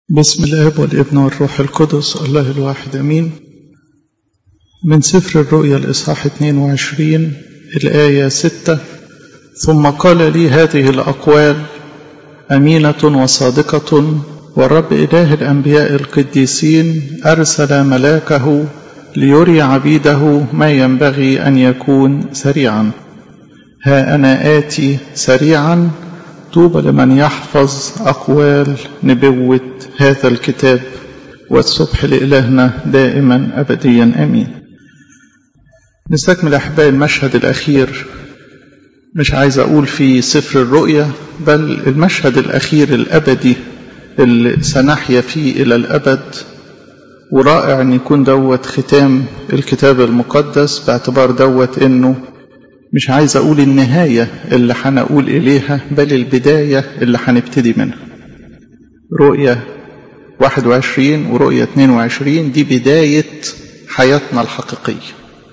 بسم الله والابن والروح القدس الله الواحد امين من سفر الرؤيا الاصحاح 22 الايه 6 ثم قال لي هذه الاقوال امينه وصادقه والرب اله الانبياء القديسين ارسل ملاكه ليري عبيده ما ينبغي ان يكون سريعا ها انا اتي سريعا طوبى لمن يحفظ أقوال نبوة هذا الكتاب والصبح لإلهنا دائما أبديا آمين نستكمل أحبائي المشهد الأخير مش عايز أقول في سفر الرؤيا بل المشهد الأخير الأبدي اللي سنحيا فيه إلى الأبد ورائع أن يكون دوت ختام الكتاب المقدس باعتبار دوت أنه مش عايز أقول النهاية اللي هنقول إليها بل البداية اللي هنبتدي منها رؤية 21 ورؤية 22 دي بداية حياتنا الحقيقية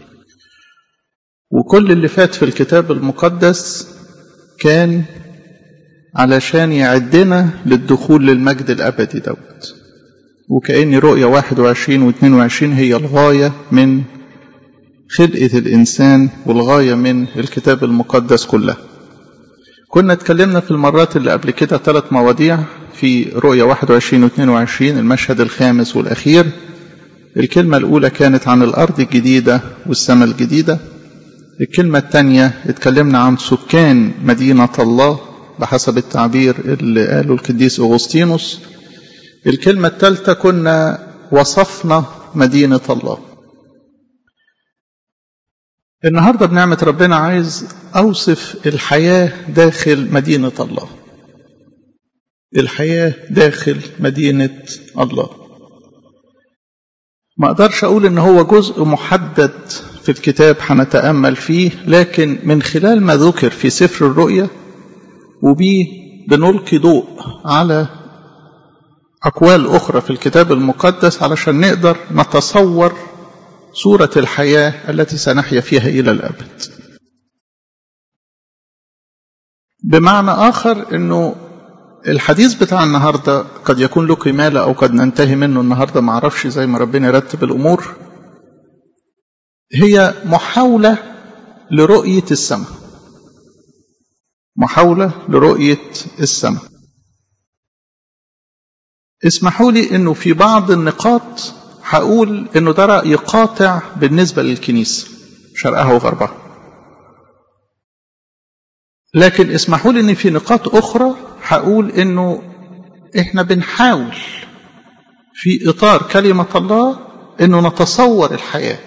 وكل اللي فات في الكتاب المقدس كان علشان يعدنا للدخول للمجد الأبدي دوت وكأن رؤية 21 و 22 هي الغاية من خلقة الإنسان والغاية من الكتاب المقدس كلها كنا اتكلمنا في المرات اللي قبل كده ثلاث مواضيع في رؤية 21 و 22 المشهد الخامس والأخير الكلمة الأولى كانت عن الأرض الجديدة والسماء الجديدة الكلمة الثانية اتكلمنا عن سكان مدينة الله بحسب التعبير اللي قاله القديس أغسطينوس الكلمة الثالثة كنا وصفنا مدينة الله النهاردة بنعمة ربنا عايز أوصف الحياة داخل مدينة الله الحياة داخل مدينة الله ما أقدرش أقول إن هو جزء محدد في الكتاب هنتأمل فيه لكن من خلال ما ذكر في سفر الرؤيا وبيه بنلقي ضوء على أقوال أخرى في الكتاب المقدس علشان نقدر نتصور صورة الحياة التي سنحيا فيها إلى الأبد بمعنى آخر أنه الحديث بتاع النهاردة قد يكون له كمالة أو قد ننتهي منه النهاردة ما أعرفش زي ما ربنا يرتب الأمور هي محاولة لرؤية السماء محاولة لرؤية السماء اسمحوا لي أنه في بعض النقاط هقول انه ده رأي قاطع بالنسبة للكنيسة شرقها وغربها لكن اسمحوا لي ان في نقاط اخرى هقول انه احنا بنحاول في اطار كلمة الله انه نتصور الحياة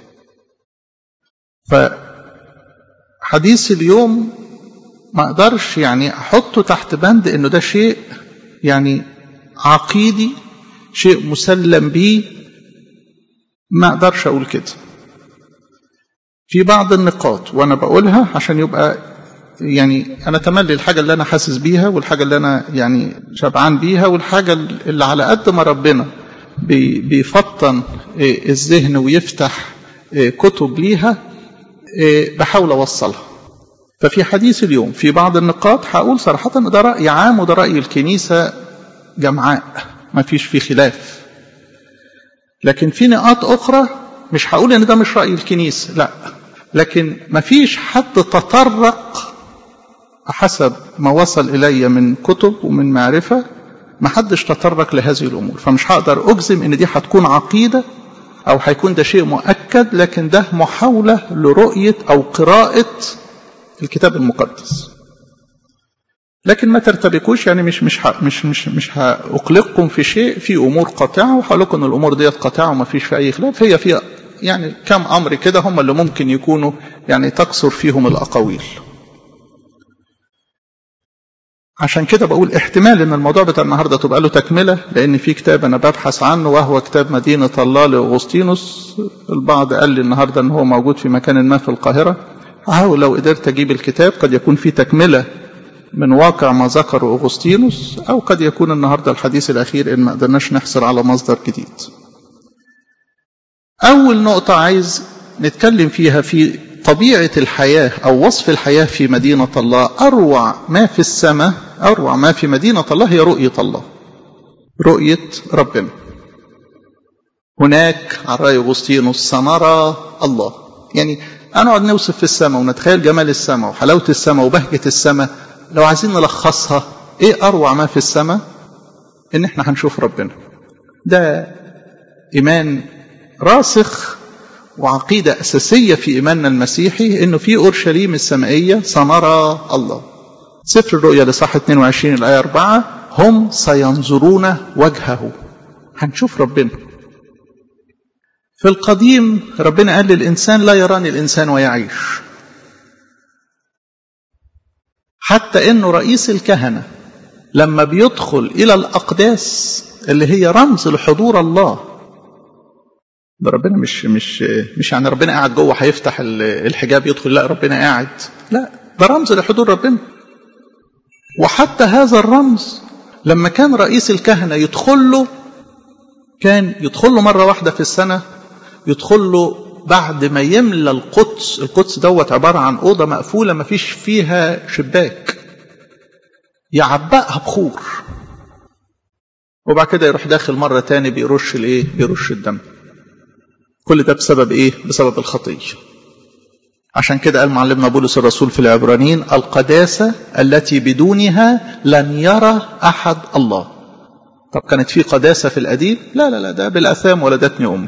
فحديث اليوم ما اقدرش يعني احطه تحت بند انه ده شيء يعني عقيدي شيء مسلم به ما اقدرش اقول كده في بعض النقاط وانا بقولها عشان يبقى يعني انا تملي الحاجه اللي انا حاسس بيها والحاجه اللي انا يعني شبعان بيها والحاجه اللي على قد ما ربنا بيفطن الذهن ويفتح كتب ليها بحاول اوصلها ففي حديث اليوم في بعض النقاط هقول صراحه ده راي عام وده راي الكنيسه جمعاء ما فيش فيه خلاف لكن في نقاط أخرى مش هقول إن ده مش رأي الكنيسة لا لكن ما فيش حد تطرق حسب ما وصل إلي من كتب ومن معرفة ما حدش تطرق لهذه الأمور فمش هقدر أجزم إن دي هتكون عقيدة أو هيكون ده شيء مؤكد لكن ده محاولة لرؤية أو قراءة الكتاب المقدس لكن ما ترتبكوش يعني مش مش ح... مش مش مش هأقلقكم في شيء في امور قاطعه وهقول لكم ان الامور ديت قاطعه وما فيش في اي خلاف هي فيها يعني كم امر كده هم اللي ممكن يكونوا يعني تكثر فيهم الاقاويل. عشان كده بقول احتمال ان الموضوع بتاع النهارده تبقى له تكمله لان في كتاب انا ببحث عنه وهو كتاب مدينه الله لاغسطينوس البعض قال لي النهارده ان هو موجود في مكان ما في القاهره هحاول لو قدرت اجيب الكتاب قد يكون في تكمله من واقع ما ذكره أغسطينوس أو قد يكون النهاردة الحديث الأخير إن ما قدرناش نحصل على مصدر جديد أول نقطة عايز نتكلم فيها في طبيعة الحياة أو وصف الحياة في مدينة الله أروع ما في السماء أروع ما في مدينة الله هي رؤية الله رؤية ربنا هناك على رأي أغسطينوس سنرى الله يعني هنقعد نوصف في السماء ونتخيل جمال السماء وحلاوة السماء وبهجة السماء لو عايزين نلخصها ايه أروع ما في السماء ان احنا هنشوف ربنا ده إيمان راسخ وعقيدة أساسية في إيماننا المسيحي إنه في أورشليم السمائية سنرى الله سفر الرؤيا لصح 22 الآية 4 هم سينظرون وجهه هنشوف ربنا في القديم ربنا قال للإنسان لا يراني الإنسان ويعيش حتى إنه رئيس الكهنة لما بيدخل إلى الأقداس اللي هي رمز لحضور الله ده ربنا مش مش مش يعني ربنا قاعد جوه هيفتح الحجاب يدخل لا ربنا قاعد لا ده رمز لحضور ربنا وحتى هذا الرمز لما كان رئيس الكهنة يدخل له كان يدخل له مرة واحدة في السنة يدخل له بعد ما يملى القدس القدس دوت عبارة عن أوضة مقفولة ما فيش فيها شباك يعبقها بخور وبعد كده يروح داخل مرة تاني بيرش الايه بيرش الدم كل ده بسبب ايه بسبب الخطية عشان كده قال معلمنا بولس الرسول في العبرانيين القداسة التي بدونها لن يرى أحد الله طب كانت في قداسة في القديم لا لا لا ده بالأثام ولدتني أمي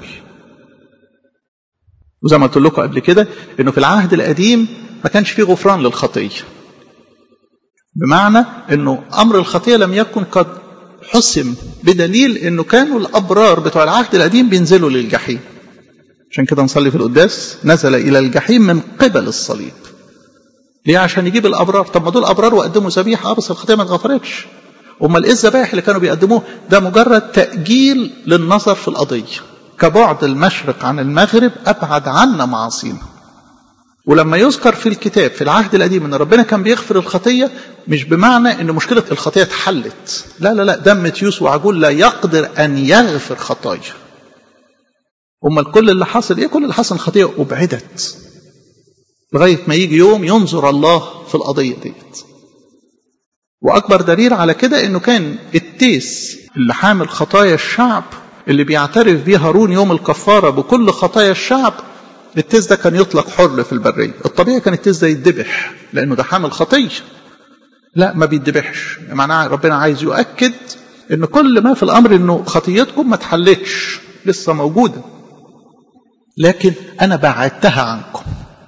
وزي ما قلت لكم قبل كده انه في العهد القديم ما كانش فيه غفران للخطية بمعنى انه امر الخطية لم يكن قد حسم بدليل انه كانوا الابرار بتوع العهد القديم بينزلوا للجحيم عشان كده نصلي في القداس نزل الى الجحيم من قبل الصليب ليه عشان يجيب الابرار طب ما دول ابرار وقدموا ذبيحه اه بس الخطيه ما اتغفرتش امال ايه الذبائح اللي كانوا بيقدموه ده مجرد تاجيل للنظر في القضيه كبعد المشرق عن المغرب ابعد عنا معاصينا ولما يذكر في الكتاب في العهد القديم ان ربنا كان بيغفر الخطيه مش بمعنى ان مشكله الخطيه اتحلت لا لا لا دم تيوس وعجول لا يقدر ان يغفر خطايا امال كل اللي حصل ايه كل اللي حصل الخطيه ابعدت لغايه ما يجي يوم ينظر الله في القضيه ديت واكبر دليل على كده انه كان التيس اللي حامل خطايا الشعب اللي بيعترف بيه هارون يوم الكفاره بكل خطايا الشعب التيس ده كان يطلق حر في البريه الطبيعي كان التيس ده يتذبح لانه ده حامل خطيه لا ما بيتذبحش معناه ربنا عايز يؤكد ان كل ما في الامر انه خطيتكم ما اتحلتش لسه موجوده لكن انا بعدتها عنكم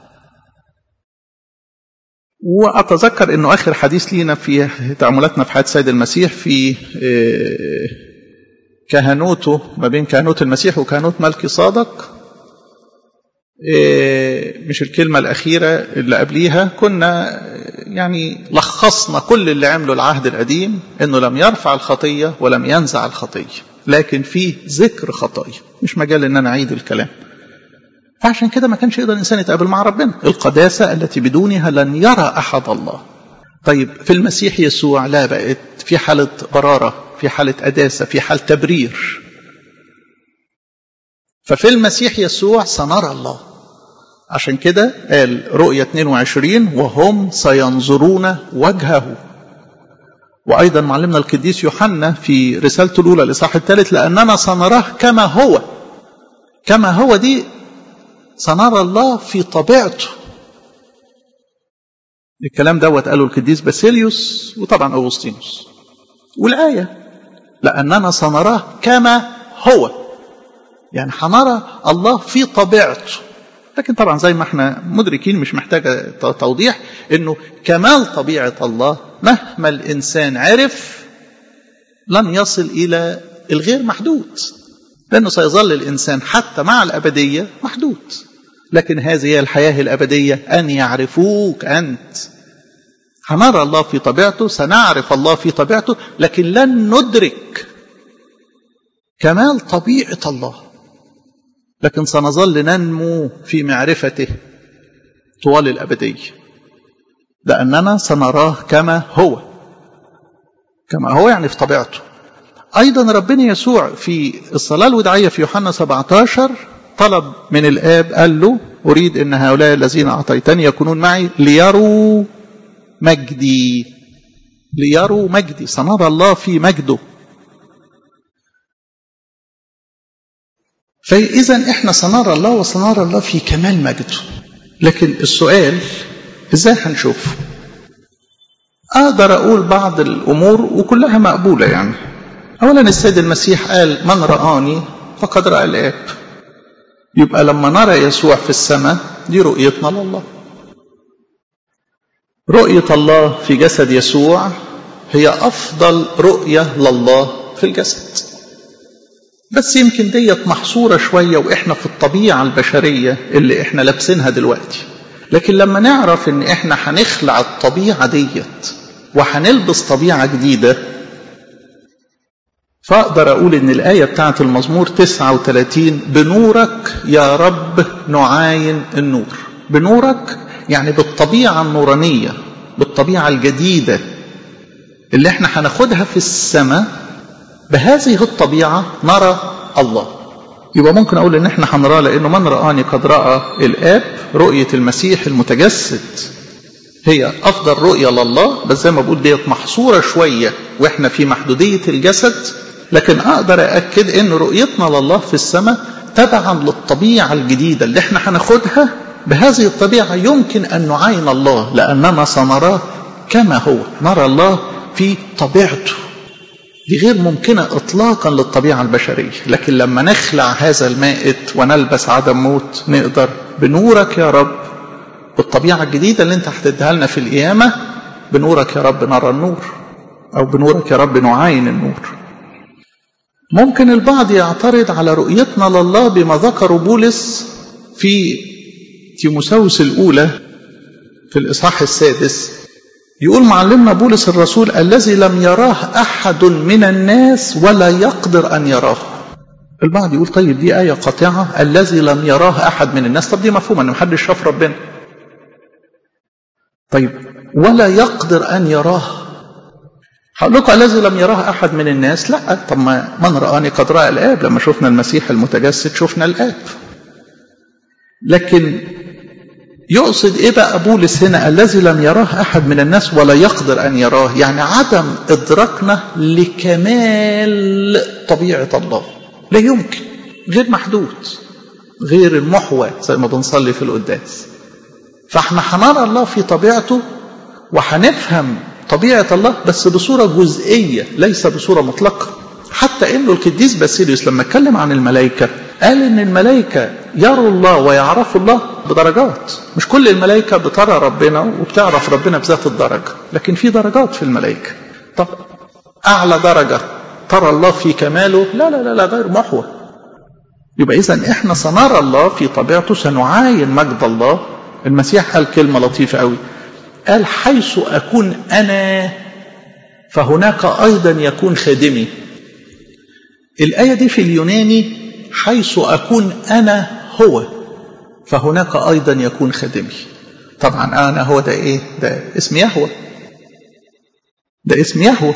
واتذكر انه اخر حديث لينا في تعاملاتنا في حياه سيد المسيح في كهنوته ما بين كهنوت المسيح وكهنوت ملكي صادق مش الكلمة الأخيرة اللي قبليها كنا يعني لخصنا كل اللي عمله العهد القديم انه لم يرفع الخطية ولم ينزع الخطية لكن فيه ذكر خطايا مش مجال ان انا اعيد الكلام فعشان كده ما كانش يقدر الانسان يتقابل مع ربنا القداسة التي بدونها لن يرى احد الله طيب في المسيح يسوع لا بقت في حالة برارة في حالة قداسة في حالة تبرير ففي المسيح يسوع سنرى الله عشان كده قال رؤية 22 وهم سينظرون وجهه وأيضا معلمنا القديس يوحنا في رسالته الأولى الإصحاح الثالث لأننا سنراه كما هو كما هو دي سنرى الله في طبيعته الكلام دوت قاله القديس باسيليوس وطبعا أغسطينوس والآية لأننا سنراه كما هو يعني هنرى الله في طبيعته لكن طبعا زي ما احنا مدركين مش محتاجة توضيح انه كمال طبيعة الله مهما الانسان عرف لن يصل الى الغير محدود لانه سيظل الانسان حتى مع الابدية محدود لكن هذه هي الحياة الابدية ان يعرفوك انت هنرى الله في طبيعته سنعرف الله في طبيعته لكن لن ندرك كمال طبيعة الله لكن سنظل ننمو في معرفته طوال الأبدية لأننا سنراه كما هو كما هو يعني في طبيعته أيضا ربنا يسوع في الصلاة الوداعية في يوحنا 17 طلب من الآب قال له أريد أن هؤلاء الذين أعطيتني يكونون معي ليروا مجدي ليروا مجدي سنرى الله في مجده فإذا إحنا سنرى الله وسنرى الله في كمال مجده لكن السؤال إزاي هنشوفه أقدر أقول بعض الأمور وكلها مقبولة يعني أولا السيد المسيح قال من رآني فقد رأى الآب يبقى لما نرى يسوع في السماء دي رؤيتنا لله رؤية الله في جسد يسوع هي أفضل رؤية لله في الجسد بس يمكن ديت محصورة شوية وإحنا في الطبيعة البشرية اللي إحنا لابسينها دلوقتي لكن لما نعرف إن إحنا هنخلع الطبيعة ديت وهنلبس طبيعة جديدة فأقدر أقول إن الآية بتاعت المزمور 39 بنورك يا رب نعاين النور بنورك يعني بالطبيعة النورانية بالطبيعة الجديدة اللي احنا هناخدها في السماء بهذه الطبيعة نرى الله يبقى ممكن أقول إن احنا هنراه لأنه من رآني قد رأى الآب رؤية المسيح المتجسد هي أفضل رؤية لله بس زي ما بقول ديت محصورة شوية وإحنا في محدودية الجسد لكن أقدر أأكد إن رؤيتنا لله في السماء تبعا للطبيعة الجديدة اللي احنا هناخدها بهذه الطبيعة يمكن أن نعاين الله لأننا سنراه كما هو نرى الله في طبيعته دي غير ممكنة إطلاقا للطبيعة البشرية لكن لما نخلع هذا المائت ونلبس عدم موت نقدر بنورك يا رب بالطبيعة الجديدة اللي انت هتديها لنا في القيامة بنورك يا رب نرى النور أو بنورك يا رب نعاين النور ممكن البعض يعترض على رؤيتنا لله بما ذكر بولس في تيموساوس الأولى في الإصحاح السادس يقول معلمنا بولس الرسول الذي لم يراه أحد من الناس ولا يقدر أن يراه البعض يقول طيب دي آية قاطعة الذي لم يراه أحد من الناس طب دي مفهومة أن محدش شاف ربنا طيب ولا يقدر أن يراه هقول لكم الذي لم يراه أحد من الناس لا طب ما من رآني قد رأى الآب لما شفنا المسيح المتجسد شفنا الآب لكن يقصد ايه بقى بولس هنا الذي لم يراه احد من الناس ولا يقدر ان يراه يعني عدم ادراكنا لكمال طبيعه الله لا يمكن غير محدود غير المحور زي ما بنصلي في القداس فاحنا هنرى الله في طبيعته وهنفهم طبيعه الله بس بصوره جزئيه ليس بصوره مطلقه حتى انه القديس باسيليوس لما اتكلم عن الملائكه قال ان الملائكه يروا الله ويعرفوا الله بدرجات مش كل الملائكه بترى ربنا وبتعرف ربنا بذات الدرجه لكن في درجات في الملائكه طب اعلى درجه ترى الله في كماله لا لا لا, لا غير محور يبقى اذا احنا سنرى الله في طبيعته سنعاين مجد الله المسيح قال كلمه لطيفه قوي قال حيث اكون انا فهناك ايضا يكون خادمي الايه دي في اليوناني حيث أكون أنا هو فهناك أيضا يكون خادمي طبعا أنا هو ده إيه ده اسم يهوى ده اسم يهوى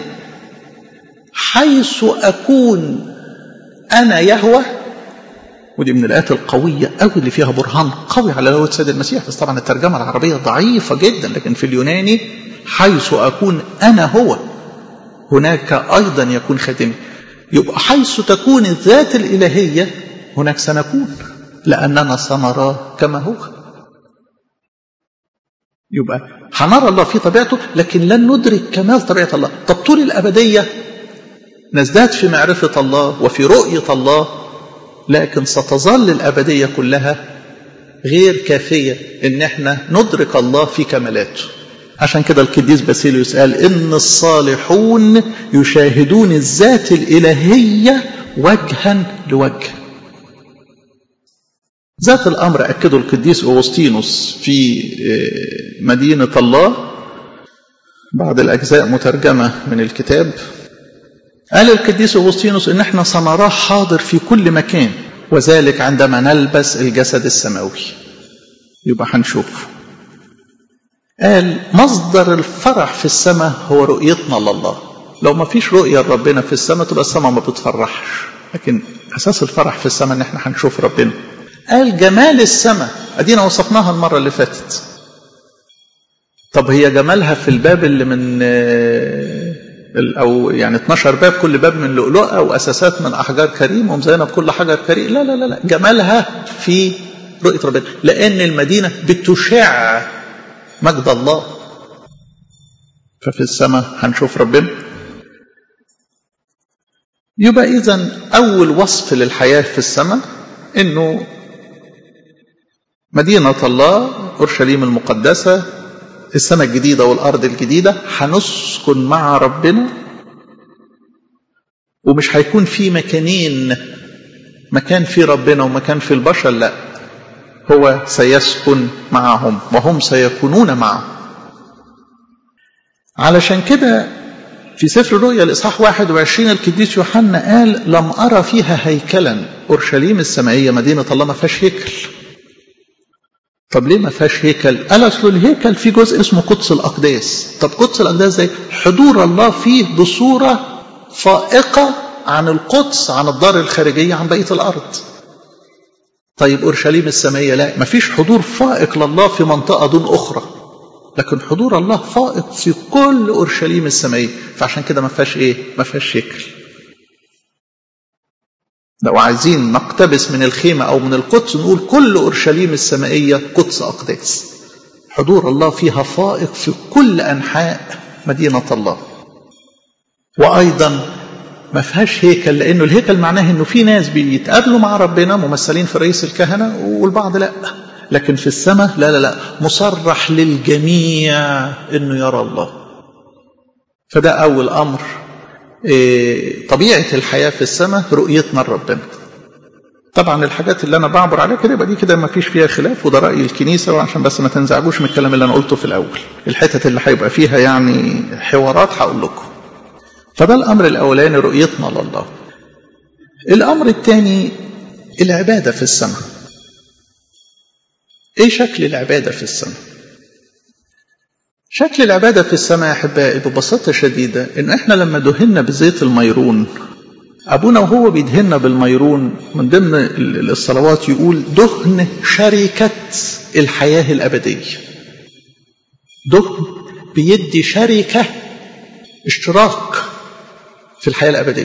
حيث أكون أنا يهوى ودي من الآيات القوية أوي اللي فيها برهان قوي على لاهوت سيد المسيح بس طبعا الترجمة العربية ضعيفة جدا لكن في اليوناني حيث أكون أنا هو هناك أيضا يكون خادمي يبقى حيث تكون الذات الإلهية هناك سنكون لأننا سنراه كما هو يبقى هنرى الله في طبيعته لكن لن ندرك كمال طبيعة الله طب طول الأبدية نزداد في معرفة الله وفي رؤية الله لكن ستظل الأبدية كلها غير كافية إن احنا ندرك الله في كمالاته عشان كده القديس باسيليوس قال إن الصالحون يشاهدون الذات الإلهية وجها لوجه ذات الأمر أكده القديس أغسطينوس في مدينة الله بعض الأجزاء مترجمة من الكتاب قال القديس أغسطينوس إن احنا سنراه حاضر في كل مكان وذلك عندما نلبس الجسد السماوي يبقى هنشوفه قال مصدر الفرح في السماء هو رؤيتنا لله لو ما فيش رؤية لربنا في السماء تبقى السماء ما بتفرحش لكن أساس الفرح في السماء إن احنا هنشوف ربنا قال جمال السماء أدينا وصفناها المرة اللي فاتت طب هي جمالها في الباب اللي من او يعني 12 باب كل باب من لؤلؤه واساسات من احجار كريم ومزينه بكل حجر كريم لا لا لا لا جمالها في رؤيه ربنا لان المدينه بتشع مجد الله ففي السماء هنشوف ربنا يبقى اذا اول وصف للحياه في السماء انه مدينه الله اورشليم المقدسه السماء الجديده والارض الجديده هنسكن مع ربنا ومش هيكون في مكانين مكان في ربنا ومكان في البشر لا هو سيسكن معهم وهم سيكونون معه علشان كده في سفر الرؤيا الإصحاح 21 القديس يوحنا قال لم أرى فيها هيكلا أورشليم السمائية مدينة الله ما فيهاش هيكل طب ليه ما فيهاش هيكل؟ قال أصل الهيكل في جزء اسمه قدس الأقداس طب قدس الأقداس زي حضور الله فيه بصورة فائقة عن القدس عن الدار الخارجية عن بقية الأرض طيب أورشليم السمائية لا ما فيش حضور فائق لله في منطقة دون أخرى لكن حضور الله فائق في كل اورشليم السمائيه فعشان كده ما فيهاش ايه ما فيهاش شكل لو عايزين نقتبس من الخيمه او من القدس نقول كل اورشليم السمائيه قدس اقداس حضور الله فيها فائق في كل انحاء مدينه الله وايضا ما فيهاش هيكل لانه الهيكل معناه انه في ناس بيتقابلوا مع ربنا ممثلين في رئيس الكهنه والبعض لا لكن في السماء لا لا لا مصرح للجميع انه يرى الله فده اول امر إيه طبيعه الحياه في السماء رؤيتنا لربنا طبعا الحاجات اللي انا بعبر عليها كده يبقى دي كده ما فيش فيها خلاف وده راي الكنيسه وعشان بس ما تنزعجوش من الكلام اللي انا قلته في الاول الحتت اللي هيبقى فيها يعني حوارات هقول لكم فده الامر الاولاني رؤيتنا لله الامر الثاني العباده في السماء ايه شكل العباده في السماء شكل العباده في السماء يا احبائي ببساطه شديده ان احنا لما دهنا بزيت الميرون ابونا وهو بيدهنا بالميرون من ضمن الصلوات يقول دهن شركه الحياه الابديه دهن بيدي شركه اشتراك في الحياه الابديه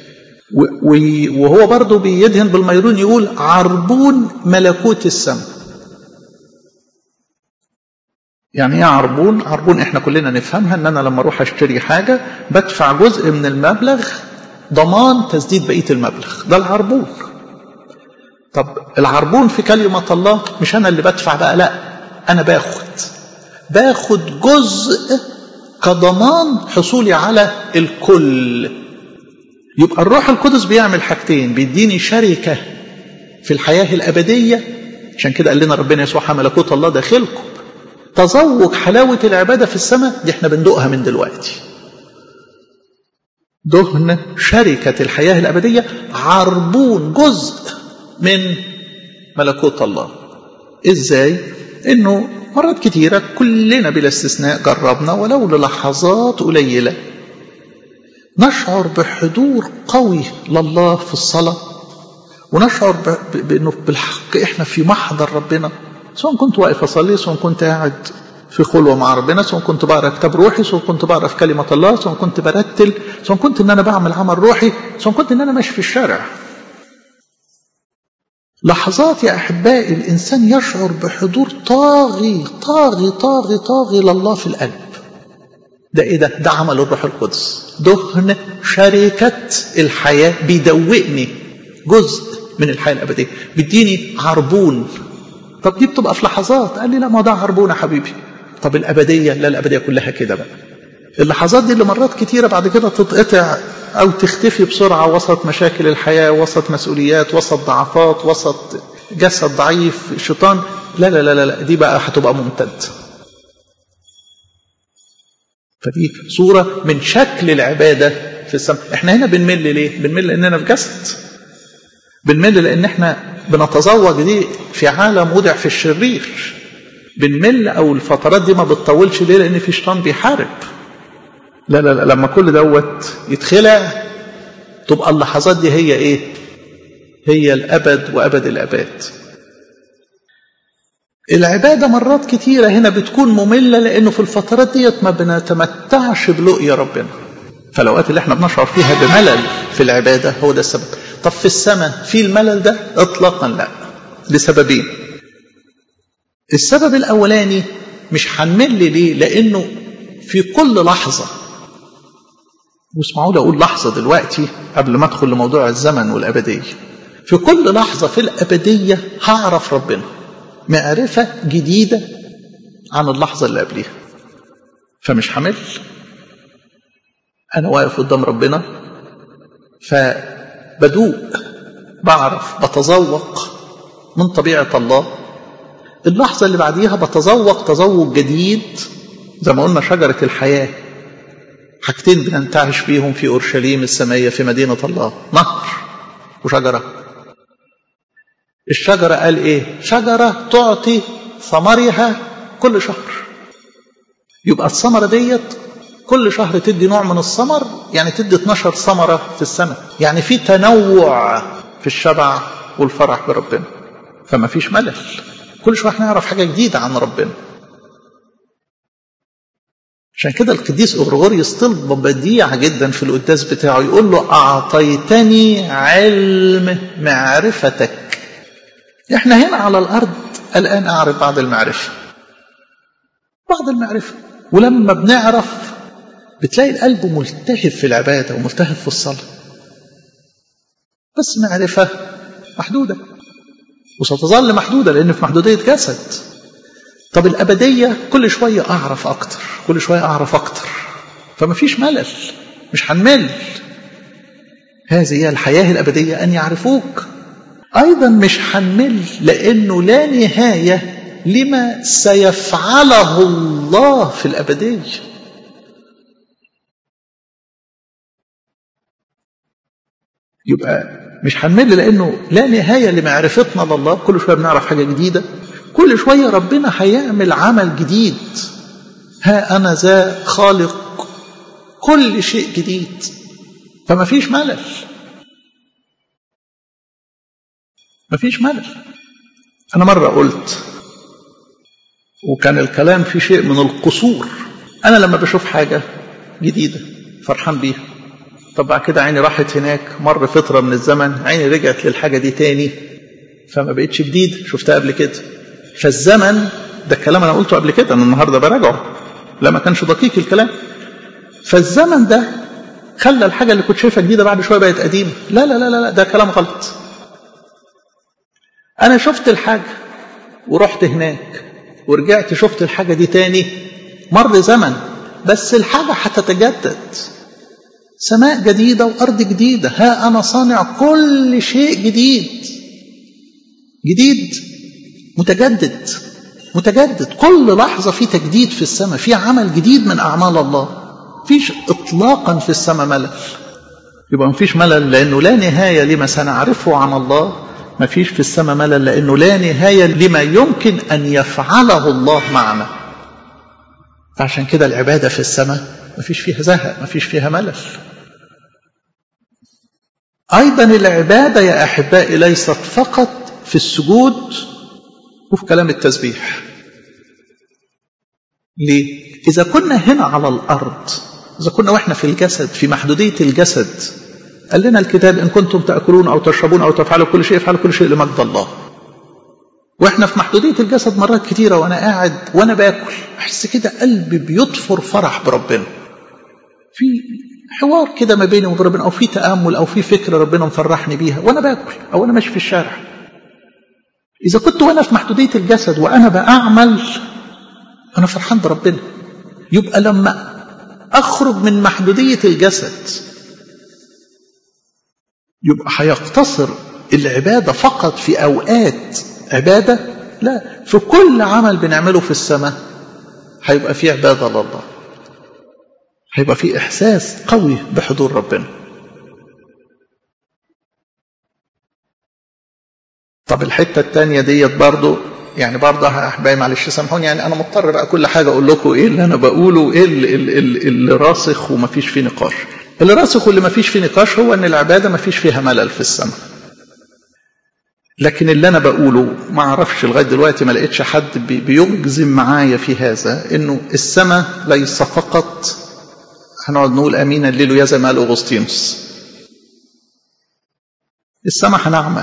وهو برضه بيدهن بالميرون يقول عربون ملكوت السماء يعني ايه عربون؟ عربون احنا كلنا نفهمها ان انا لما اروح اشتري حاجه بدفع جزء من المبلغ ضمان تسديد بقيه المبلغ، ده العربون. طب العربون في كلمه الله مش انا اللي بدفع بقى لا انا باخد باخد جزء كضمان حصولي على الكل. يبقى الروح القدس بيعمل حاجتين بيديني شركه في الحياه الابديه عشان كده قال لنا ربنا يسوع ملكوت الله داخلكم تذوق حلاوة العبادة في السماء دي احنا بندوقها من دلوقتي دهن شركة الحياة الأبدية عربون جزء من ملكوت الله ازاي انه مرات كتيرة كلنا بلا استثناء جربنا ولو للحظات قليلة نشعر بحضور قوي لله في الصلاة ونشعر بأنه بالحق إحنا في محضر ربنا سواء كنت واقف أصلي سواء كنت قاعد في خلوة مع ربنا سواء كنت بقرا كتاب روحي سواء كنت بقرا في كلمة الله سواء كنت برتل سواء كنت إن أنا بعمل عمل روحي سواء كنت إن أنا ماشي في الشارع لحظات يا أحبائي الإنسان يشعر بحضور طاغي طاغي طاغي طاغي لله في القلب ده إيه ده؟ ده عمل الروح القدس دهن شركة الحياة بيدوقني جزء من الحياة الأبدية بيديني عربون طب دي بتبقى في لحظات قال لي لا ما ده عربون يا حبيبي طب الأبدية لا الأبدية كلها كده بقى اللحظات دي اللي مرات كتيرة بعد كده تتقطع أو تختفي بسرعة وسط مشاكل الحياة وسط مسؤوليات وسط ضعفات وسط جسد ضعيف شيطان لا لا لا لا دي بقى هتبقى ممتد فدي صورة من شكل العبادة في السماء احنا هنا بنمل ليه بنمل لأننا في جسد بنمل لأن احنا بنتزوج دي في عالم وضع في الشرير بنمل أو الفترات دي ما بتطولش ليه لأن في شيطان بيحارب لا لا لا لما كل دوت يتخلع تبقى اللحظات دي هي ايه هي الأبد وأبد الأباد العبادة مرات كتيرة هنا بتكون مملة لأنه في الفترات ديت ما بنتمتعش بلقيا ربنا فالاوقات اللي احنا بنشعر فيها بملل في العباده هو ده السبب طب في السماء في الملل ده اطلاقا لا لسببين السبب الاولاني مش هنمل ليه لانه في كل لحظه واسمعوا لي اقول لحظه دلوقتي قبل ما ادخل لموضوع الزمن والابديه في كل لحظه في الابديه هعرف ربنا معرفه جديده عن اللحظه اللي قبليها فمش همل انا واقف قدام ربنا فبدوق بعرف بتذوق من طبيعه الله اللحظه اللي بعديها بتذوق تذوق جديد زي ما قلنا شجره الحياه حاجتين بننتعش بيهم في اورشليم السمائيه في مدينه الله نهر وشجره الشجره قال ايه شجره تعطي ثمرها كل شهر يبقى الثمره ديت كل شهر تدي نوع من الثمر يعني تدي 12 ثمره في السنه يعني في تنوع في الشبع والفرح بربنا فما فيش ملل كل شويه نعرف حاجه جديده عن ربنا عشان كده القديس اغريغوريوس طلب بديع جدا في القداس بتاعه يقول له اعطيتني علم معرفتك احنا هنا على الارض الان اعرف بعض المعرفه بعض المعرفه ولما بنعرف بتلاقي القلب ملتهب في العباده وملتهب في الصلاه بس معرفه محدوده وستظل محدوده لان في محدوديه جسد طب الأبدية كل شوية أعرف أكتر كل شوية أعرف أكتر فما فيش ملل مش هنمل هذه هي الحياة الأبدية أن يعرفوك أيضا مش هنمل لأنه لا نهاية لما سيفعله الله في الأبدية يبقى مش هنمل لأنه لا نهاية لمعرفتنا لله كل شوية بنعرف حاجة جديدة كل شوية ربنا هيعمل عمل جديد ها أنا ذا خالق كل شيء جديد فما فيش ملل ما فيش ملل أنا مرة قلت وكان الكلام في شيء من القصور أنا لما بشوف حاجة جديدة فرحان بيها طب بعد كده عيني راحت هناك مر فترة من الزمن عيني رجعت للحاجة دي تاني فما بقتش جديد شفتها قبل كده فالزمن ده الكلام انا قلته قبل كده انا النهارده براجعه لا ما كانش دقيق الكلام فالزمن ده خلى الحاجه اللي كنت شايفها جديده بعد شويه بقت قديمه لا لا لا لا ده كلام غلط انا شفت الحاجه ورحت هناك ورجعت شفت الحاجه دي تاني مر زمن بس الحاجه هتتجدد سماء جديده وارض جديده ها انا صانع كل شيء جديد جديد متجدد متجدد كل لحظة في تجديد في السماء في عمل جديد من أعمال الله فيش إطلاقا في السماء ملل يبقى مفيش ملل لأنه لا نهاية لما سنعرفه عن الله مفيش في السماء ملل لأنه لا نهاية لما يمكن أن يفعله الله معنا فعشان كده العبادة في السماء مفيش فيها زهق مفيش فيها ملل أيضا العبادة يا أحبائي ليست فقط في السجود وفي كلام التسبيح ليه؟ إذا كنا هنا على الأرض إذا كنا وإحنا في الجسد في محدودية الجسد قال لنا الكتاب إن كنتم تأكلون أو تشربون أو تفعلوا كل شيء افعلوا كل شيء لمجد الله وإحنا في محدودية الجسد مرات كتيرة وأنا قاعد وأنا باكل أحس كده قلبي بيطفر فرح بربنا في حوار كده ما بيني وبين ربنا أو في تأمل أو في فكرة ربنا مفرحني بيها وأنا باكل أو أنا ماشي في الشارع إذا كنت وأنا في محدودية الجسد وأنا بأعمل أنا فرحان بربنا يبقى لما أخرج من محدودية الجسد يبقى هيقتصر العبادة فقط في أوقات عبادة لا في كل عمل بنعمله في السماء هيبقى فيه عبادة لله هيبقى فيه إحساس قوي بحضور ربنا طب الحته الثانيه ديت برضو يعني برضه احبائي معلش سامحوني يعني انا مضطر بقى كل حاجه اقول لكم ايه اللي انا بقوله وايه اللي, اللي, اللي راسخ وما فيش فيه نقاش اللي راسخ واللي ما فيش فيه نقاش هو ان العباده ما فيش فيها ملل في السماء لكن اللي انا بقوله ما اعرفش لغايه دلوقتي ما لقيتش حد بيجزم معايا في هذا انه السماء ليس فقط هنقعد نقول امين الليل يا زي ما قال اغسطينوس السماء هنعمل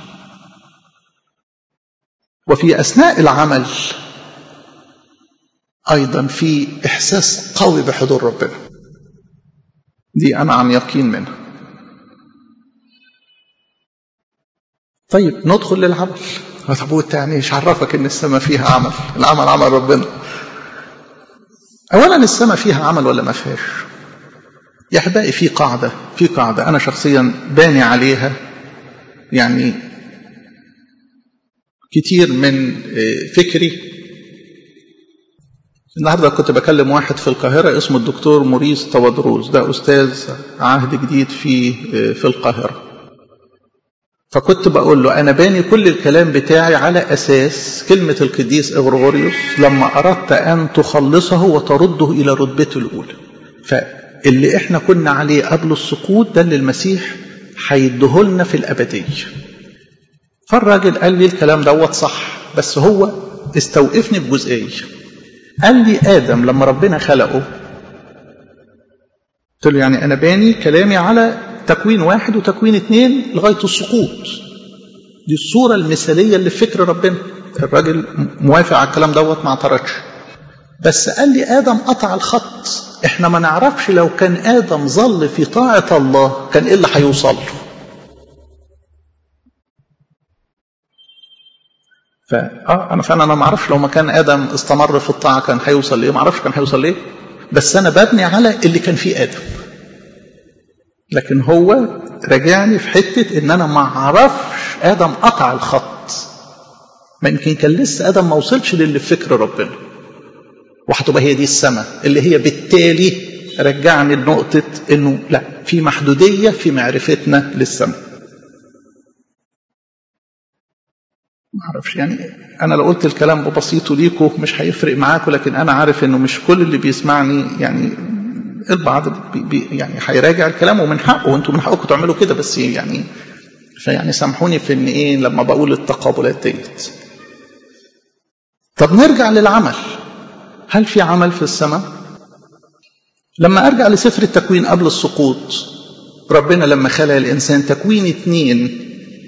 وفي اثناء العمل ايضا في احساس قوي بحضور ربنا دي انا عن يقين منها طيب ندخل للعمل طب وانت يعني ايش عرفك ان السماء فيها عمل العمل عمل ربنا اولا السماء فيها عمل ولا ما فيهاش يا احبائي في قاعده في قاعده انا شخصيا باني عليها يعني كتير من فكري النهارده كنت بكلم واحد في القاهره اسمه الدكتور موريس طوادروس ده استاذ عهد جديد في في القاهره فكنت بقول له أنا باني كل الكلام بتاعي على أساس كلمة القديس إغرغوريوس لما أردت أن تخلصه وترده إلى رتبته الأولى فاللي إحنا كنا عليه قبل السقوط ده اللي المسيح هيديهولنا في الأبدية فالراجل قال لي الكلام دوت صح بس هو استوقفني بجزئية قال لي آدم لما ربنا خلقه قلت له يعني أنا باني كلامي على تكوين واحد وتكوين اثنين لغاية السقوط دي الصورة المثالية اللي في فكر ربنا الراجل موافق على الكلام دوت ما اعترضش بس قال لي آدم قطع الخط احنا ما نعرفش لو كان آدم ظل في طاعة الله كان ايه اللي هيوصل له فاه انا فعلا انا ما اعرفش لو ما كان ادم استمر في الطاعه كان هيوصل لايه ما اعرفش كان هيوصل لايه بس انا ببني على اللي كان فيه ادم لكن هو رجعني في حتة ان انا ما اعرفش ادم قطع الخط ما يمكن كان لسه ادم ما وصلش للي في فكر ربنا وهتبقى هي دي السماء اللي هي بالتالي رجعني لنقطة انه لا في محدودية في معرفتنا للسماء ما اعرفش يعني انا لو قلت الكلام ببسيطه ليكم مش هيفرق معاكم لكن انا عارف انه مش كل اللي بيسمعني يعني البعض بي بي يعني هيراجع الكلام ومن حقه وانتم من حقكم تعملوا كده بس يعني فيعني سامحوني في ان ايه لما بقول التقابلات ديت طب نرجع للعمل هل في عمل في السماء لما ارجع لسفر التكوين قبل السقوط ربنا لما خلق الانسان تكوين اتنين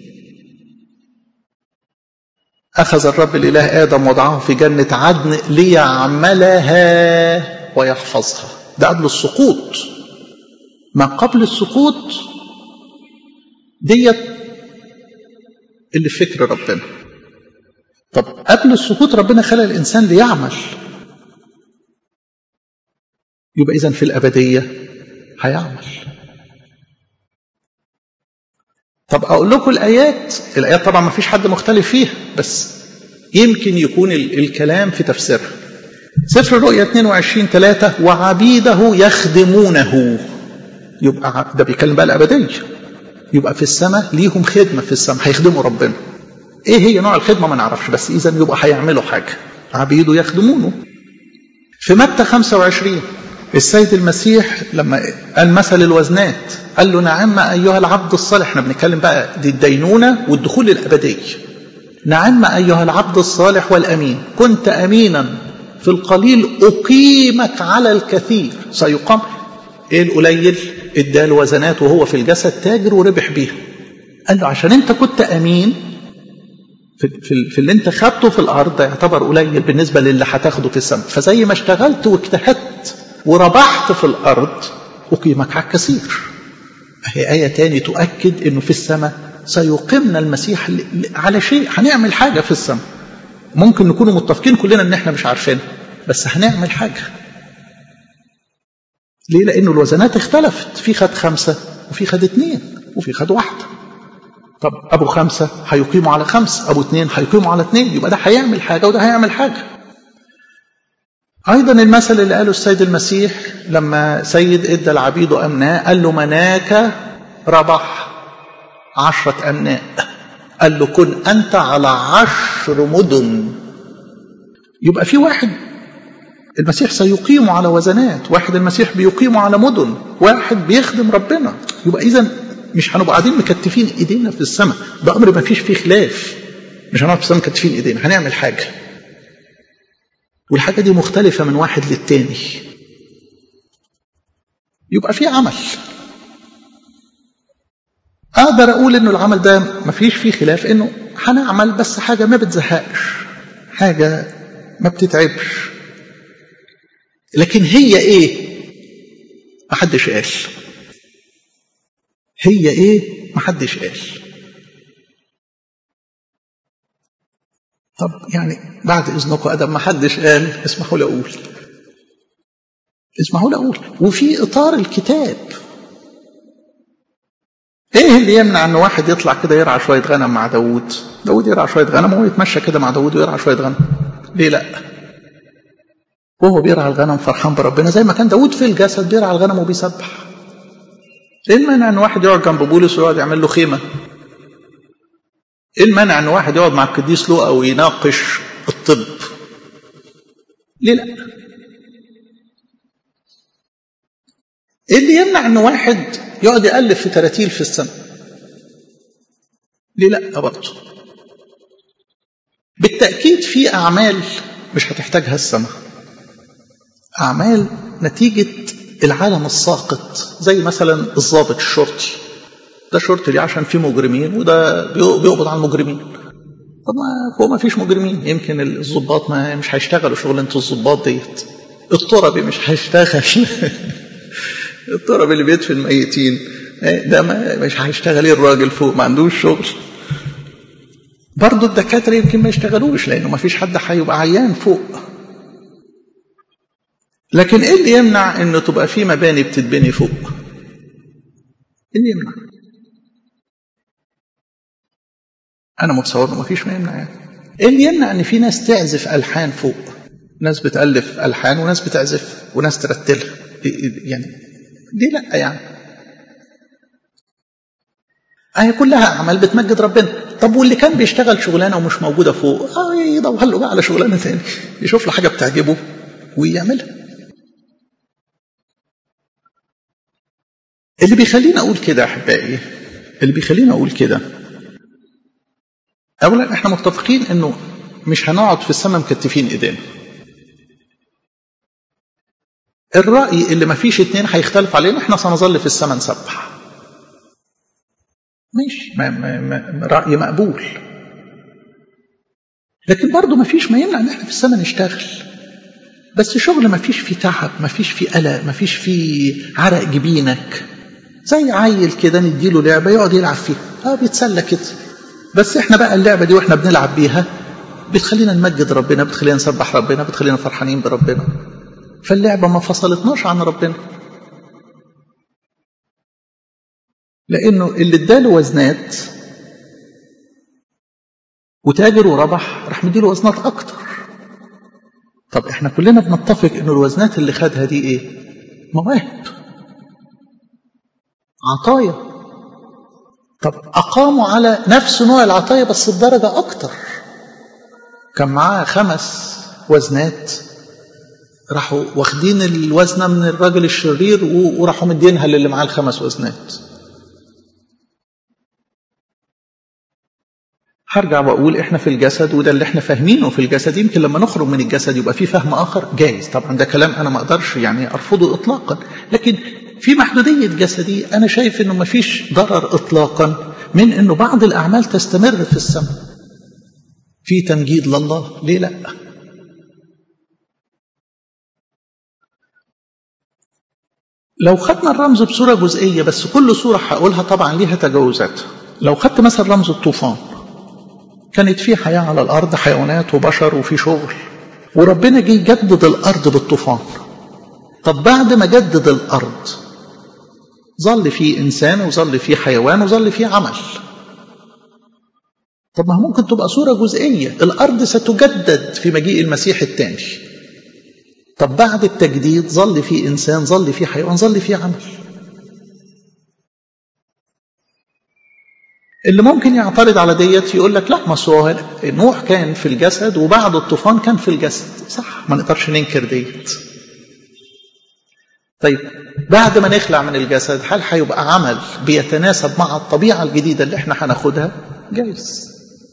اخذ الرب الاله ادم وضعه في جنه عدن ليعملها ويحفظها ده قبل السقوط ما قبل السقوط ديت اللي في فكر ربنا طب قبل السقوط ربنا خلق الانسان ليعمل يبقى اذا في الابديه هيعمل طب اقول لكم الايات الايات طبعا ما فيش حد مختلف فيها بس يمكن يكون الكلام في تفسيرها سفر الرؤيا 22 3 وعبيده يخدمونه يبقى ده بيتكلم بقى الابديه يبقى في السماء ليهم خدمه في السماء هيخدموا ربنا ايه هي نوع الخدمه ما نعرفش بس اذا يبقى هيعملوا حاجه عبيده يخدمونه في متى 25 السيد المسيح لما قال مثل الوزنات قال له نعم ايها العبد الصالح احنا بنتكلم بقى دي الدينونه والدخول الابدي نعم ايها العبد الصالح والامين كنت امينا في القليل أقيمك على الكثير سيقام إيه القليل ادى وزنات وهو في الجسد تاجر وربح بيها قال له عشان انت كنت امين في, في, في اللي انت خدته في الارض ده يعتبر قليل بالنسبه للي هتاخده في السماء فزي ما اشتغلت واجتهدت وربحت في الارض اقيمك على الكثير هي ايه تاني تؤكد انه في السماء سيقيمنا المسيح على شيء هنعمل حاجه في السماء ممكن نكون متفقين كلنا ان احنا مش عارفين بس هنعمل حاجه ليه لانه الوزنات اختلفت في خد خمسه وفي خد اتنين وفي خد واحده طب ابو خمسه هيقيموا على خمسه ابو اتنين هيقيموا على اتنين يبقى ده هيعمل حاجه وده هيعمل حاجه ايضا المثل اللي قاله السيد المسيح لما سيد ادى العبيد امناء قال له مناك ربح عشره امناء قال له كن أنت على عشر مدن يبقى في واحد المسيح سيقيم على وزنات واحد المسيح بيقيم على مدن واحد بيخدم ربنا يبقى إذا مش هنبقى قاعدين مكتفين ايدينا في السماء ده امر ما فيش فيه خلاف مش هنقعد في السماء مكتفين ايدينا هنعمل حاجه والحاجه دي مختلفه من واحد للتاني يبقى في عمل اقدر اقول انه العمل ده مفيش فيه خلاف انه هنعمل بس حاجه ما بتزهقش حاجه ما بتتعبش لكن هي ايه محدش قال هي ايه محدش قال طب يعني بعد اذنكم ادم محدش قال اسمحوا لي اقول اسمحوا لي اقول وفي اطار الكتاب ايه اللي يمنع ان واحد يطلع كده يرعى شويه غنم مع داوود داوود يرعى شويه غنم وهو يتمشى كده مع داوود ويرعى شويه غنم ليه لا وهو بيرعى الغنم فرحان بربنا زي ما كان داوود في الجسد بيرعى الغنم وبيسبح ايه المانع ان واحد يقعد جنب بولس ويقعد يعمل له خيمه ايه المانع ان واحد يقعد مع القديس لوقا ويناقش الطب ليه لا ايه اللي يمنع ان واحد يقعد يالف في تراتيل في السماء ليه لا برضه بالتاكيد في اعمال مش هتحتاجها السماء اعمال نتيجه العالم الساقط زي مثلا الضابط الشرطي ده شرطي ليه عشان فيه مجرمين وده بيقبض على المجرمين طب ما هو ما فيش مجرمين يمكن الضباط ما مش هيشتغلوا شغلانه الضباط ديت التربي مش هيشتغل التربي اللي بيدفن الميتين ده ما مش هيشتغل ايه الراجل فوق ما عندوش شغل برضه الدكاتره يمكن ما يشتغلوش لانه ما فيش حد هيبقى عيان فوق لكن ايه اللي يمنع انه تبقى في مباني بتتبني فوق ايه اللي يمنع انا متصور ما فيش ما يمنع يعني ايه اللي يمنع ان في ناس تعزف الحان فوق ناس بتالف الحان وناس بتعزف وناس ترتلها يعني دي لا يعني هي كلها اعمال بتمجد ربنا طب واللي كان بيشتغل شغلانه ومش موجوده فوق اه يدور له بقى على شغلانه ثانيه يشوف له حاجه بتعجبه ويعملها اللي بيخليني اقول كده احبائي اللي بيخليني اقول كده اولا احنا متفقين انه مش هنقعد في السماء مكتفين ايدينا الرأي اللي ما فيش اتنين هيختلف علينا احنا سنظل في السماء نسبح ماشي ما ما ما رأي مقبول لكن برضه ما فيش ما يمنع ان احنا في السماء نشتغل بس شغل ما فيش فيه تعب ما فيش فيه قلق ما فيش فيه عرق جبينك زي عيل كده نديله لعبة يقعد يلعب فيها اه بيتسلى كده بس احنا بقى اللعبة دي واحنا بنلعب بيها بتخلينا نمجد ربنا بتخلينا نسبح ربنا بتخلينا فرحانين بربنا فاللعبة ما فصلتناش عن ربنا لأنه اللي اداله وزنات وتاجر وربح راح مديله وزنات أكتر طب احنا كلنا بنتفق انه الوزنات اللي خدها دي ايه مواهب عطايا طب أقاموا على نفس نوع العطايا بس بدرجة أكتر كان معاه خمس وزنات راحوا واخدين الوزنة من الراجل الشرير وراحوا مدينها للي معاه الخمس وزنات هرجع واقول احنا في الجسد وده اللي احنا فاهمينه في الجسد يمكن لما نخرج من الجسد يبقى في فهم اخر جايز طبعا ده كلام انا ما اقدرش يعني ارفضه اطلاقا لكن في محدوديه جسدي انا شايف انه ما فيش ضرر اطلاقا من انه بعض الاعمال تستمر في السماء في تمجيد لله ليه لا لو خدنا الرمز بصوره جزئيه بس كل صوره هقولها طبعا ليها تجاوزات لو خدت مثلا رمز الطوفان كانت في حياة على الأرض حيوانات وبشر وفي شغل وربنا جه يجدد الأرض بالطوفان طب بعد ما جدد الأرض ظل فيه إنسان وظل فيه حيوان وظل فيه عمل طب ما ممكن تبقى صورة جزئية الأرض ستجدد في مجيء المسيح الثاني طب بعد التجديد ظل فيه إنسان ظل فيه حيوان ظل فيه عمل اللي ممكن يعترض على ديت يقول لك لا ما هو نوح كان في الجسد وبعد الطوفان كان في الجسد صح ما نقدرش ننكر ديت طيب بعد ما نخلع من الجسد هل هيبقى عمل بيتناسب مع الطبيعة الجديدة اللي احنا هناخدها جايز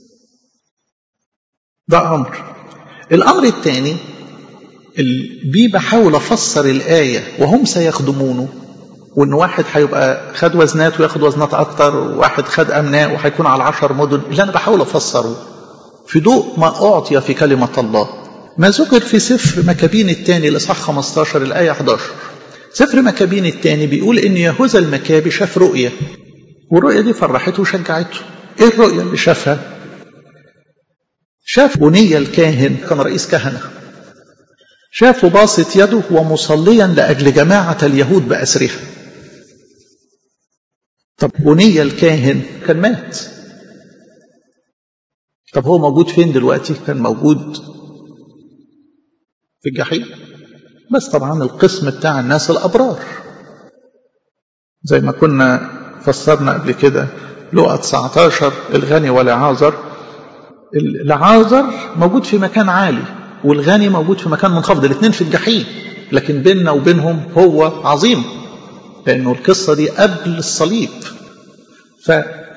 ده أمر الأمر الثاني اللي بيه بحاول أفسر الآية وهم سيخدمونه وان واحد هيبقى خد وزنات وياخد وزنات اكتر وواحد خد امناء وهيكون على العشر مدن اللي انا بحاول افسره في ضوء ما اعطي في كلمه الله ما ذكر في سفر مكابين الثاني الاصحاح 15 الايه 11 سفر مكابين الثاني بيقول ان يهوذا المكابي شاف رؤيه والرؤيه دي فرحته وشجعته ايه الرؤيه اللي شافها شاف بني الكاهن كان رئيس كهنه شافه باسط يده ومصليا لاجل جماعه اليهود باسرها طب بني الكاهن كان مات طب هو موجود فين دلوقتي كان موجود في الجحيم بس طبعا القسم بتاع الناس الابرار زي ما كنا فسرنا قبل كده لقى 19 الغني والعازر العازر موجود في مكان عالي والغني موجود في مكان منخفض الاثنين في الجحيم لكن بيننا وبينهم هو عظيم لانه القصه دي قبل الصليب ف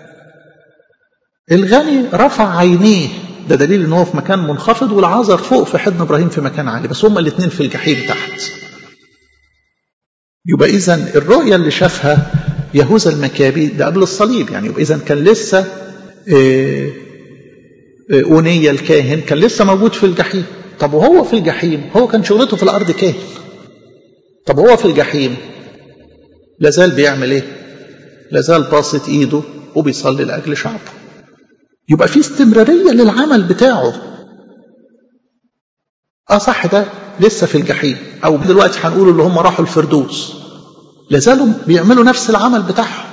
الغني رفع عينيه ده دليل ان هو في مكان منخفض والعازر فوق في حضن ابراهيم في مكان عالي بس هما الاثنين في الجحيم تحت يبقى اذا الرؤيه اللي شافها يهوذا المكابي ده قبل الصليب يعني يبقى اذا كان لسه اونيا الكاهن كان لسه موجود في الجحيم طب وهو في الجحيم هو كان شغلته في الارض كاهن طب هو في الجحيم لازال بيعمل ايه لازال باسط ايده وبيصلي لاجل شعبه يبقى في استمراريه للعمل بتاعه اه صح ده لسه في الجحيم او دلوقتي هنقول اللي هم راحوا الفردوس لازالوا بيعملوا نفس العمل بتاعهم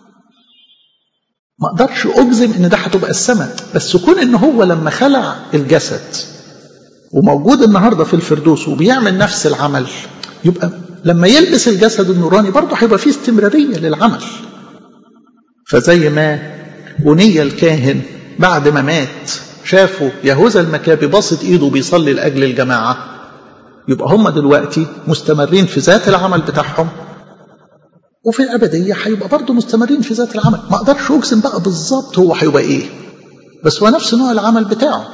ما اقدرش اجزم ان ده هتبقى السماء بس كون ان هو لما خلع الجسد وموجود النهارده في الفردوس وبيعمل نفس العمل يبقى لما يلبس الجسد النوراني برضه هيبقى فيه استمراريه للعمل فزي ما بني الكاهن بعد ما مات شافوا يهوذا المكابي باسط ايده بيصلي لاجل الجماعه يبقى هم دلوقتي مستمرين في ذات العمل بتاعهم وفي الأبدية هيبقى برضه مستمرين في ذات العمل ما أقدرش أجزم بقى بالظبط هو هيبقى إيه بس هو نفس نوع العمل بتاعه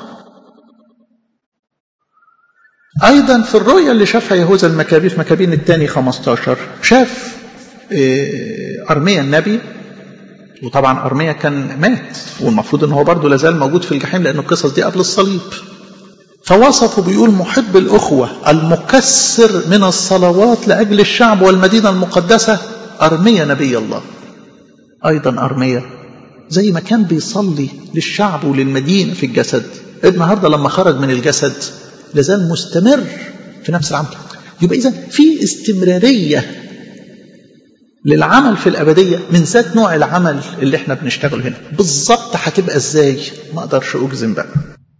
أيضا في الرؤية اللي شافها يهوذا المكابي في مكابين الثاني 15 شاف أرميا النبي وطبعا أرميا كان مات والمفروض ان هو برضه لازال موجود في الجحيم لأن القصص دي قبل الصليب فوصفه بيقول محب الأخوة المكسر من الصلوات لأجل الشعب والمدينة المقدسة أرميا نبي الله أيضا أرميا زي ما كان بيصلي للشعب وللمدينة في الجسد النهاردة لما خرج من الجسد لازال مستمر في نفس العمل يبقى إذا في استمرارية للعمل في الأبدية من ذات نوع العمل اللي احنا بنشتغله هنا بالظبط هتبقى ازاي ما اقدرش اجزم بقى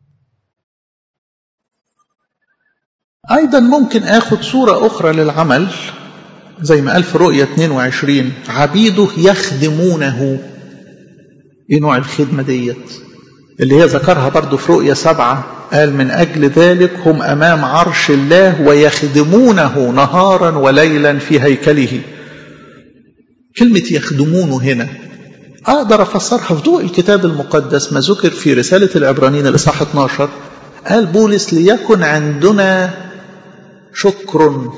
ايضا ممكن اخد صورة اخرى للعمل زي ما قال في رؤية 22 عبيده يخدمونه ايه نوع الخدمة ديت اللي هي ذكرها برضو في رؤية سبعة قال من أجل ذلك هم أمام عرش الله ويخدمونه نهارا وليلا في هيكله كلمة يخدمونه هنا أقدر أفسرها في ضوء الكتاب المقدس ما ذكر في رسالة العبرانيين الإصحاح 12 قال بولس ليكن عندنا شكر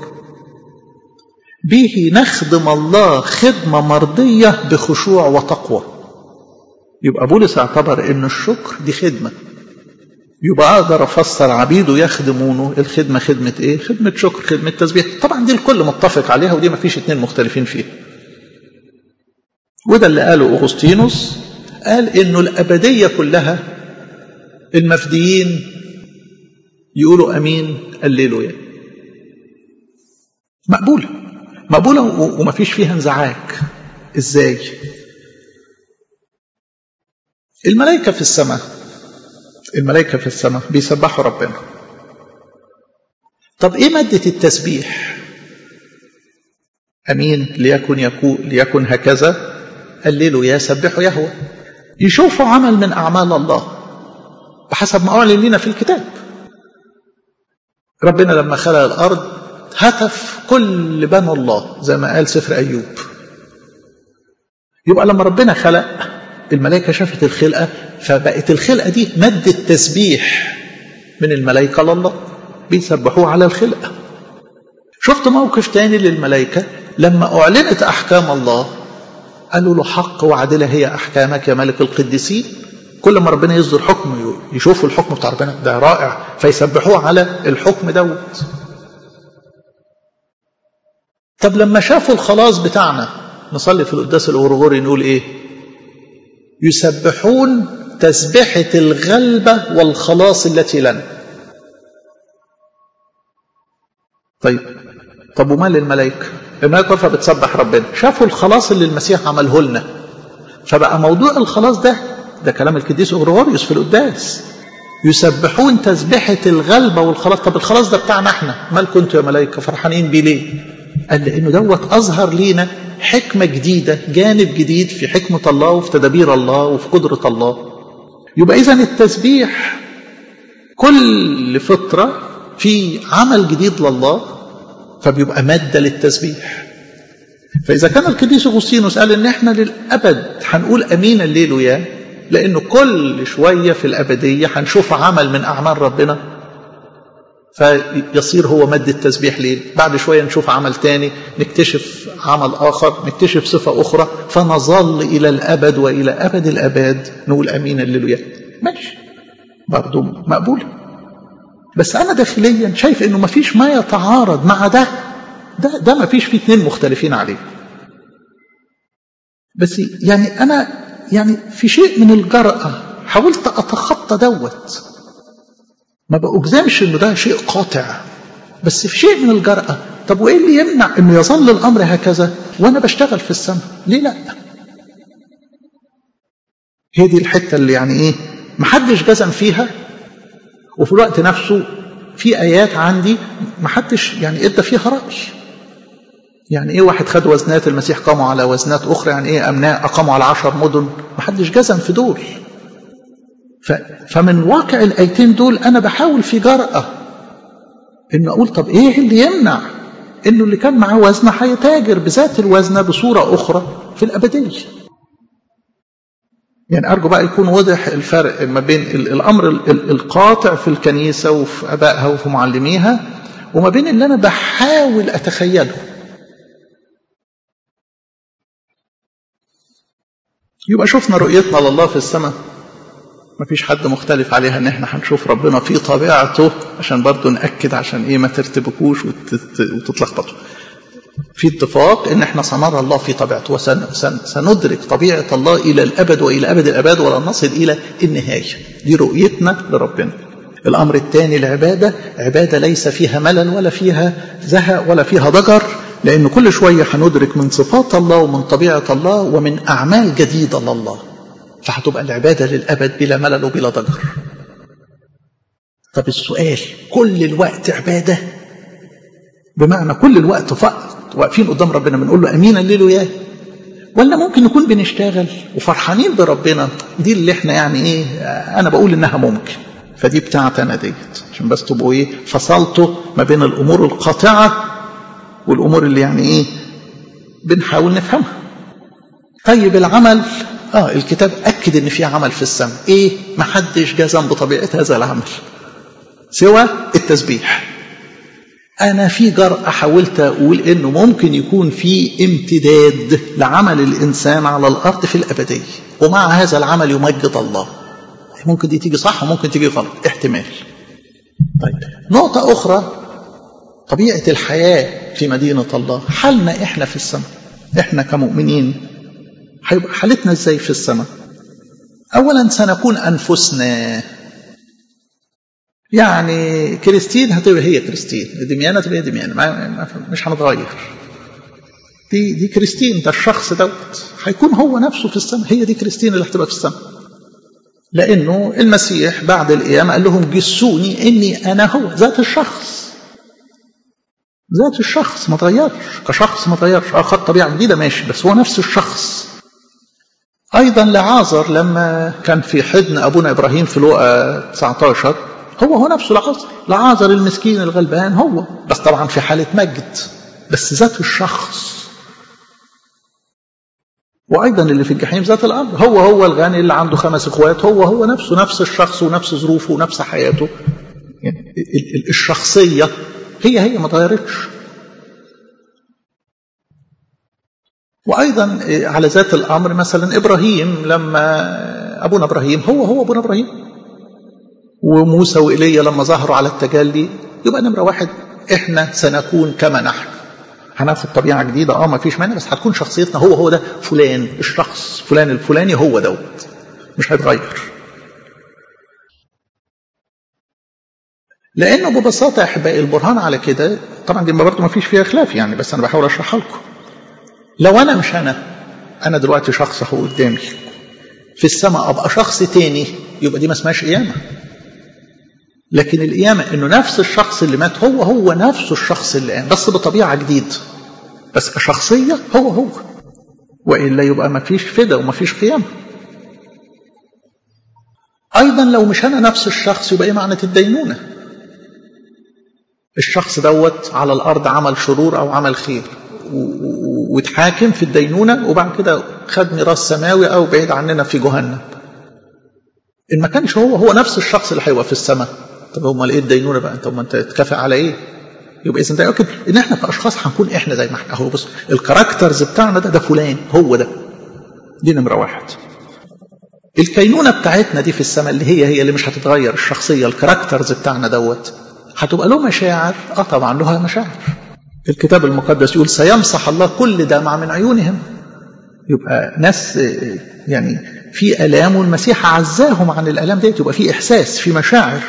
به نخدم الله خدمة مرضية بخشوع وتقوى يبقى بولس اعتبر ان الشكر دي خدمة يبقى اقدر افسر عبيده يخدمونه الخدمة خدمة ايه خدمة شكر خدمة تسبيح طبعا دي الكل متفق عليها ودي ما فيش اتنين مختلفين فيها وده اللي قاله اغسطينوس قال انه الابدية كلها المفديين يقولوا امين قللوا يعني مقبولة مقبولة وما فيش فيها انزعاج ازاي الملائكة في السماء الملائكة في السماء بيسبحوا ربنا طب ايه مادة التسبيح امين ليكن يكون ليكن هكذا قللوا يا سبحوا يهوى يشوفوا عمل من اعمال الله بحسب ما اعلن لنا في الكتاب ربنا لما خلق الارض هتف كل بنو الله زي ما قال سفر ايوب يبقى لما ربنا خلق الملائكة شافت الخلقة فبقت الخلقة دي مادة تسبيح من الملائكة لله بيسبحوه على الخلقة شفت موقف تاني للملائكة لما أعلنت أحكام الله قالوا له حق وعدلة هي أحكامك يا ملك القديسين كل ما ربنا يصدر حكم يشوفوا الحكم بتاع ربنا ده رائع فيسبحوه على الحكم دوت طب لما شافوا الخلاص بتاعنا نصلي في القداس الغرغوري نقول ايه يسبحون تسبحة الغلبة والخلاص التي لنا طيب طب ومال الملائكة الملائكة واقفة بتسبح ربنا شافوا الخلاص اللي المسيح عمله لنا فبقى موضوع الخلاص ده ده كلام القديس اغريغوريوس في القداس يسبحون تسبحة الغلبة والخلاص طب الخلاص ده بتاعنا احنا مال كنتوا يا ملائكة فرحانين بيه ليه قال لانه دوت اظهر لينا حكمة جديدة جانب جديد في حكمة الله وفي تدابير الله وفي قدرة الله يبقى اذا التسبيح كل فترة في عمل جديد لله فبيبقى مادة للتسبيح فإذا كان القديس أغسطينوس قال إن إحنا للأبد هنقول أمين الليل وياه لأنه كل شوية في الأبدية هنشوف عمل من أعمال ربنا فيصير هو مد التسبيح ليل بعد شوية نشوف عمل تاني نكتشف عمل آخر نكتشف صفة أخرى فنظل إلى الأبد وإلى أبد الأباد نقول أمين الليل وياه ماشي برضه مقبول بس أنا داخليا شايف إنه مفيش ما يتعارض مع ده ده ده مفيش فيه اتنين مختلفين عليه بس يعني أنا يعني في شيء من الجرأة حاولت أتخطى دوت ما بأجزمش إنه ده شيء قاطع بس في شيء من الجرأة طب وإيه اللي يمنع إنه يظل الأمر هكذا وأنا بشتغل في السماء ليه لأ هي دي الحتة اللي يعني إيه محدش جزم فيها وفي الوقت نفسه في آيات عندي محدش يعني ادى فيها رأي يعني ايه واحد خد وزنات المسيح قاموا على وزنات اخرى يعني ايه امناء اقاموا على عشر مدن محدش جزم في دول ف فمن واقع الايتين دول انا بحاول في جرأة ان اقول طب ايه اللي يمنع انه اللي كان معاه وزنه هيتاجر بذات الوزنه بصوره اخرى في الابديه يعني ارجو بقى يكون واضح الفرق ما بين الامر القاطع في الكنيسه وفي ابائها وفي معلميها وما بين اللي انا بحاول اتخيله يبقى شفنا رؤيتنا لله في السماء ما فيش حد مختلف عليها ان احنا هنشوف ربنا في طبيعته عشان برضه ناكد عشان ايه ما ترتبكوش وتتلخبطوا في اتفاق ان احنا سنرى الله في طبيعته وسندرك طبيعه الله الى الابد والى ابد الاباد ولا نصل الى النهايه دي رؤيتنا لربنا الامر الثاني العباده عباده ليس فيها ملل ولا فيها زهق ولا فيها ضجر لأن كل شوية هندرك من صفات الله ومن طبيعة الله ومن أعمال جديدة لله فهتبقى العبادة للأبد بلا ملل وبلا ضجر طب السؤال كل الوقت عبادة بمعنى كل الوقت فقط واقفين قدام ربنا بنقول له أمين الليل وياه ولا ممكن نكون بنشتغل وفرحانين بربنا دي اللي احنا يعني ايه انا بقول انها ممكن فدي بتاعت انا ديت عشان بس تبقوا ايه فصلتوا ما بين الامور القاطعه والامور اللي يعني ايه بنحاول نفهمها طيب العمل اه الكتاب اكد ان في عمل في السماء ايه ما حدش جزم بطبيعه هذا العمل سوى التسبيح انا في جرأة حاولت اقول انه ممكن يكون في امتداد لعمل الانسان على الارض في الابديه ومع هذا العمل يمجد الله ممكن دي تيجي صح وممكن تيجي غلط احتمال طيب نقطه اخرى طبيعة الحياة في مدينة الله حالنا إحنا في السماء إحنا كمؤمنين هيبقى حالتنا إزاي في السماء أولا سنكون أنفسنا يعني كريستين هتبقى هي كريستين دميانة تبقى هي دميانة مش هنتغير دي دي كريستين ده الشخص دوت هيكون هو نفسه في السماء هي دي كريستين اللي هتبقى في السماء لأنه المسيح بعد القيامة قال لهم جسوني إني أنا هو ذات الشخص ذات الشخص ما تغيرش كشخص ما تغيرش اه خد طبيعه جديده ماشي بس هو نفس الشخص ايضا لعازر لما كان في حضن ابونا ابراهيم في لوقا 19 هو هو نفسه لعازر لعازر المسكين الغلبان هو بس طبعا في حاله مجد بس ذات الشخص وايضا اللي في الجحيم ذات الامر هو هو الغني اللي عنده خمس اخوات هو هو نفسه نفس الشخص ونفس ظروفه ونفس حياته يعني الشخصيه هي هي ما اتغيرتش وأيضا على ذات الأمر مثلا إبراهيم لما أبونا إبراهيم هو هو أبونا إبراهيم وموسى وإيليا لما ظهروا على التجلي يبقى نمرة واحد إحنا سنكون كما نحن هناخد طبيعة جديدة اه ما فيش مانع بس هتكون شخصيتنا هو هو ده فلان الشخص فلان الفلاني هو دوت مش هيتغير لانه ببساطه يا احبائي البرهان على كده طبعا دي برضه ما فيش فيها خلاف يعني بس انا بحاول اشرحها لكم لو انا مش انا انا دلوقتي شخص اهو قدامي في السماء ابقى شخص تاني يبقى دي ما اسمهاش قيامه لكن القيامه انه نفس الشخص اللي مات هو هو نفسه الشخص اللي قام بس بطبيعه جديده بس كشخصيه هو هو والا يبقى ما فيش فدا وما فيش قيامه ايضا لو مش انا نفس الشخص يبقى ايه معنى الدينونه الشخص دوت على الارض عمل شرور او عمل خير واتحاكم في الدينونه وبعد كده خد ميراث سماوي او بعيد عننا في جهنم ان ما كانش هو هو نفس الشخص اللي هيبقى في السماء طب امال ايه الدينونه بقى طب ما انت تكافئ على ايه يبقى اذا ده يؤكد ان احنا كاشخاص هنكون احنا زي ما احنا اهو بص الكاركترز بتاعنا ده ده فلان هو ده دي نمره واحد الكينونه بتاعتنا دي في السماء اللي هي هي اللي مش هتتغير الشخصيه الكاركترز بتاعنا دوت هتبقى له مشاعر اه طبعا لها مشاعر الكتاب المقدس يقول سيمسح الله كل دمع من عيونهم يبقى ناس يعني في الام والمسيح عزاهم عن الالام ديت يبقى في احساس في مشاعر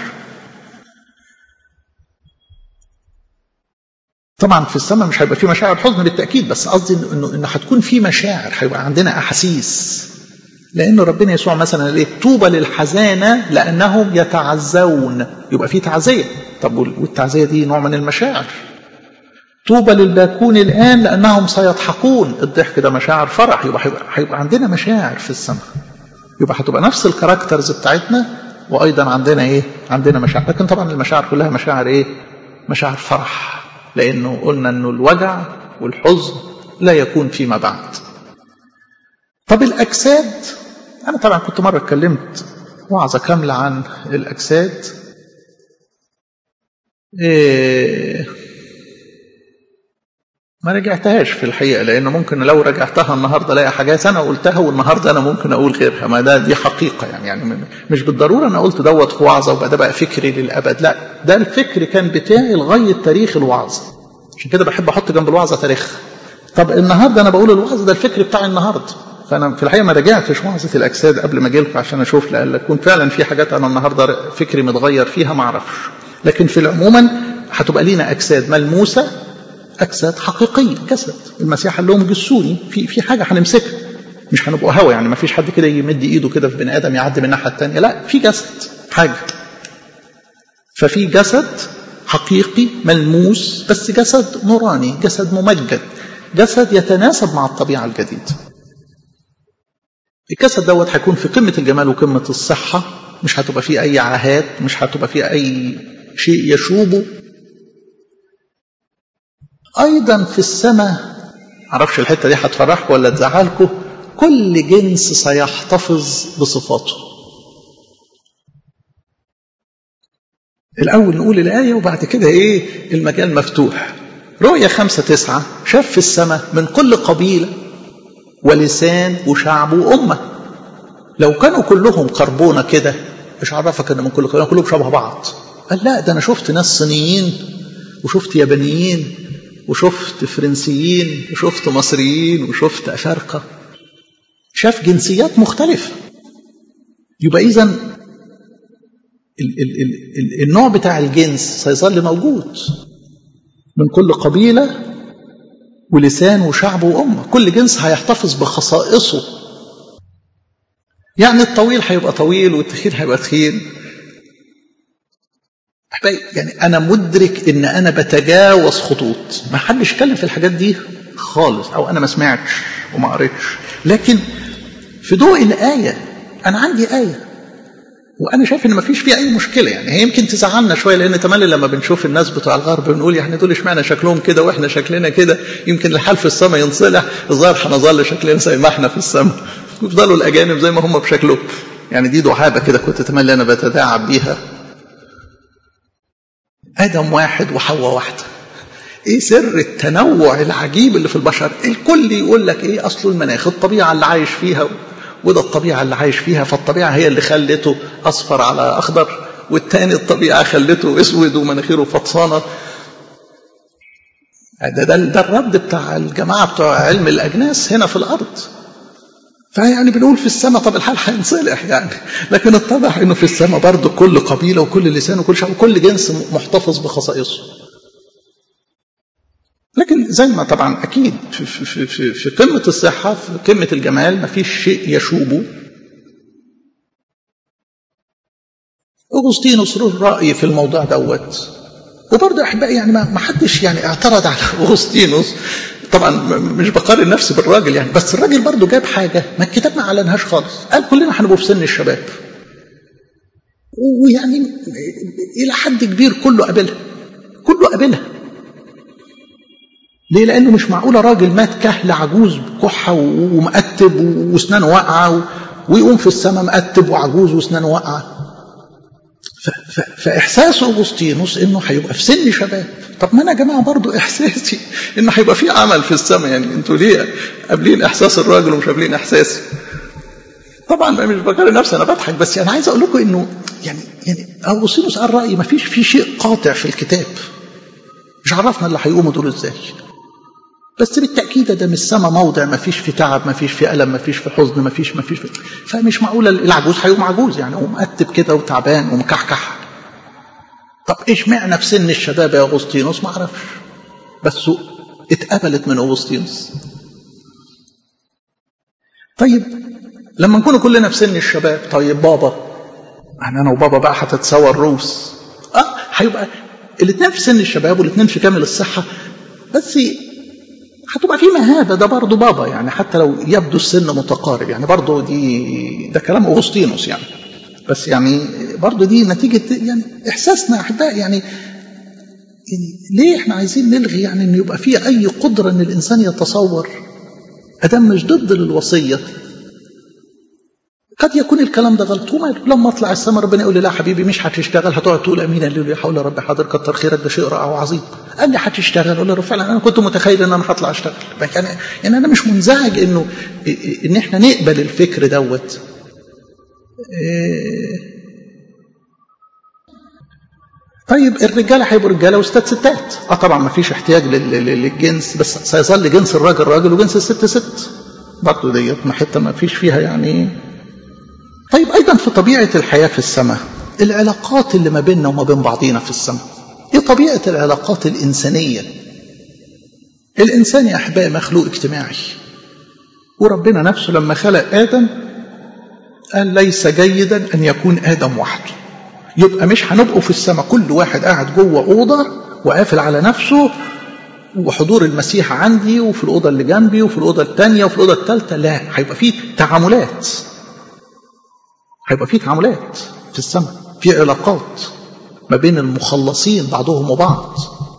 طبعا في السماء مش هيبقى في مشاعر حزن بالتاكيد بس قصدي انه انه هتكون في مشاعر هيبقى عندنا احاسيس لأن ربنا يسوع مثلا ايه طوبى للحزانة لأنهم يتعزون يبقى في تعزية طب والتعزية دي نوع من المشاعر طوبى للباكون الآن لأنهم سيضحكون الضحك ده مشاعر فرح يبقى هيبقى عندنا مشاعر في السماء يبقى هتبقى نفس الكاركترز بتاعتنا وأيضا عندنا إيه عندنا مشاعر لكن طبعا المشاعر كلها مشاعر إيه مشاعر فرح لأنه قلنا أنه الوجع والحزن لا يكون فيما بعد طب الأجساد أنا طبعا كنت مرة اتكلمت وعظة كاملة عن الأجساد إيه ما رجعتهاش في الحقيقة لأن ممكن لو رجعتها النهاردة الاقي حاجات أنا قلتها والنهاردة أنا ممكن أقول غيرها ما ده دي حقيقة يعني يعني مش بالضرورة أنا قلت دوت في وعظة وبقى ده بقى فكري للأبد لا ده الفكر كان بتاعي لغاية تاريخ الوعظة عشان كده بحب أحط جنب الوعظة تاريخها طب النهاردة أنا بقول الوعظة ده الفكر بتاعي النهاردة فانا في الحقيقه ما رجعتش وعظه الاجساد قبل ما اجي لكم عشان اشوف لألا يكون فعلا في حاجات انا النهارده فكري متغير فيها ما اعرفش لكن في العموما هتبقى لينا اجساد ملموسه اجساد حقيقيه جسد المسيح قال لهم جسوني في في حاجه هنمسكها مش هنبقوا هوا يعني ما فيش حد كده يمد ايده كده في بني ادم يعدي من الناحيه الثانيه لا في جسد حاجه ففي جسد حقيقي ملموس بس جسد نوراني جسد ممجد جسد يتناسب مع الطبيعه الجديده الجسد دوت هيكون في قمة الجمال وقمة الصحة مش هتبقى فيه أي عاهات مش هتبقى فيه أي شيء يشوبه أيضا في السماء معرفش الحتة دي هتفرحكم ولا تزعلكم كل جنس سيحتفظ بصفاته الأول نقول الآية وبعد كده إيه المجال مفتوح رؤية خمسة تسعة شاف في السماء من كل قبيلة ولسان وشعب وأمة لو كانوا كلهم قربونة كده مش عرفك ان من كل كلهم كلهم شبه بعض قال لا ده انا شفت ناس صينيين وشفت يابانيين وشفت فرنسيين وشفت مصريين وشفت افارقه شاف جنسيات مختلفه يبقى اذا ال ال ال النوع بتاع الجنس سيظل موجود من كل قبيله ولسان وشعب وأمة كل جنس هيحتفظ بخصائصه يعني الطويل هيبقى طويل والتخين هيبقى تخين يعني أنا مدرك إن أنا بتجاوز خطوط ما حدش يتكلم في الحاجات دي خالص أو أنا ما سمعتش وما قريتش لكن في ضوء الآية أنا عندي آية وانا شايف ان مفيش فيها اي مشكله يعني هي يمكن تزعلنا شويه لان تملي لما بنشوف الناس بتوع الغرب بنقول يعني دول اشمعنى شكلهم كده واحنا شكلنا كده يمكن الحال في السماء ينصلح الظاهر هنظل شكلنا زي ما احنا في السماء يفضلوا الاجانب زي ما هم بشكلهم يعني دي دعابه كده كنت تملي انا بتداعب بيها ادم واحد وحواء واحده ايه سر التنوع العجيب اللي في البشر الكل يقول لك ايه اصل المناخ الطبيعه اللي عايش فيها وده الطبيعه اللي عايش فيها فالطبيعه هي اللي خلته اصفر على اخضر والتاني الطبيعه خلته اسود ومناخيره فطسانه ده, ده, ده الرد بتاع الجماعه بتوع علم الاجناس هنا في الارض فيعني بنقول في السماء طب الحال هينصلح يعني لكن اتضح انه في السماء برضه كل قبيله وكل لسان وكل شعب وكل جنس محتفظ بخصائصه لكن زي ما طبعا اكيد في, في, في, في قمه الصحه في قمه الجمال ما فيش شيء يشوبه اغسطينوس له راي في الموضوع دوت وبرضه احبائي يعني ما حدش يعني اعترض على اغسطينوس طبعا مش بقارن نفسي بالراجل يعني بس الراجل برضه جاب حاجه ما الكتاب ما اعلنهاش خالص قال كلنا هنبقى في سن الشباب ويعني الى حد كبير كله قابلها كله قابلها ليه لانه مش معقوله راجل مات كهل عجوز كحه ومقتب واسنانه واقعه ويقوم في السماء مقتب وعجوز واسنانه واقعه فاحساس اغسطينوس انه هيبقى في سن شباب طب ما انا يا جماعه برضو احساسي انه هيبقى في عمل في السماء يعني انتوا ليه قابلين احساس الراجل ومش قابلين احساسي طبعا مش بقارن نفسي انا بضحك بس يعني عايز اقول لكم انه يعني يعني اغسطينوس قال رايي ما فيش في شيء قاطع في الكتاب مش عرفنا اللي هيقوموا دول ازاي بس بالتاكيد ده مش سما موضع ما فيش في تعب ما فيش في الم ما فيش في حزن ما فيش ما فيش في فمش معقوله العجوز هيقوم عجوز يعني هو مقتب كده وتعبان ومكحكح طب ايش معنى في سن الشباب يا اغسطينوس ما اعرفش بس اتقبلت من اغسطينوس طيب لما نكون كلنا في سن الشباب طيب بابا يعني انا وبابا بقى هتتساوى الروس اه هيبقى الاثنين في سن الشباب والاثنين في كامل الصحه بس هتبقى في مهابه ده برضه بابا يعني حتى لو يبدو السن متقارب يعني برضه دي ده كلام اغسطينوس يعني بس يعني برضه دي نتيجه يعني احساسنا احبائي يعني يعني ليه احنا عايزين نلغي يعني ان يبقى في اي قدره ان الانسان يتصور ادام مش ضد للوصيه قد يكون الكلام ده غلط وما لما اطلع السماء ربنا يقول لي لا حبيبي مش هتشتغل هتقعد تقول امين قال لي حول ربي حاضر كتر خيرك ده شيء رائع وعظيم قال لي هتشتغل اقول له فعلا انا كنت متخيل ان انا هطلع اشتغل يعني يعني انا مش منزعج انه ان احنا نقبل الفكر دوت طيب الرجاله هيبقوا رجاله والستات ستات اه طبعا ما فيش احتياج للجنس بس سيظل جنس الراجل راجل وجنس الست ست برضه ديت ما حته ما فيش فيها يعني طيب ايضا في طبيعه الحياه في السماء العلاقات اللي ما بيننا وما بين بعضينا في السماء ايه طبيعه العلاقات الانسانيه الانسان يا احبائي مخلوق اجتماعي وربنا نفسه لما خلق ادم قال ليس جيدا ان يكون ادم وحده يبقى مش هنبقوا في السماء كل واحد قاعد جوه اوضه وقافل على نفسه وحضور المسيح عندي وفي الأوضة اللي جنبي وفي الأوضة الثانية وفي الأوضة الثالثة لا هيبقى في تعاملات هيبقى في تعاملات في السماء في علاقات ما بين المخلصين بعضهم وبعض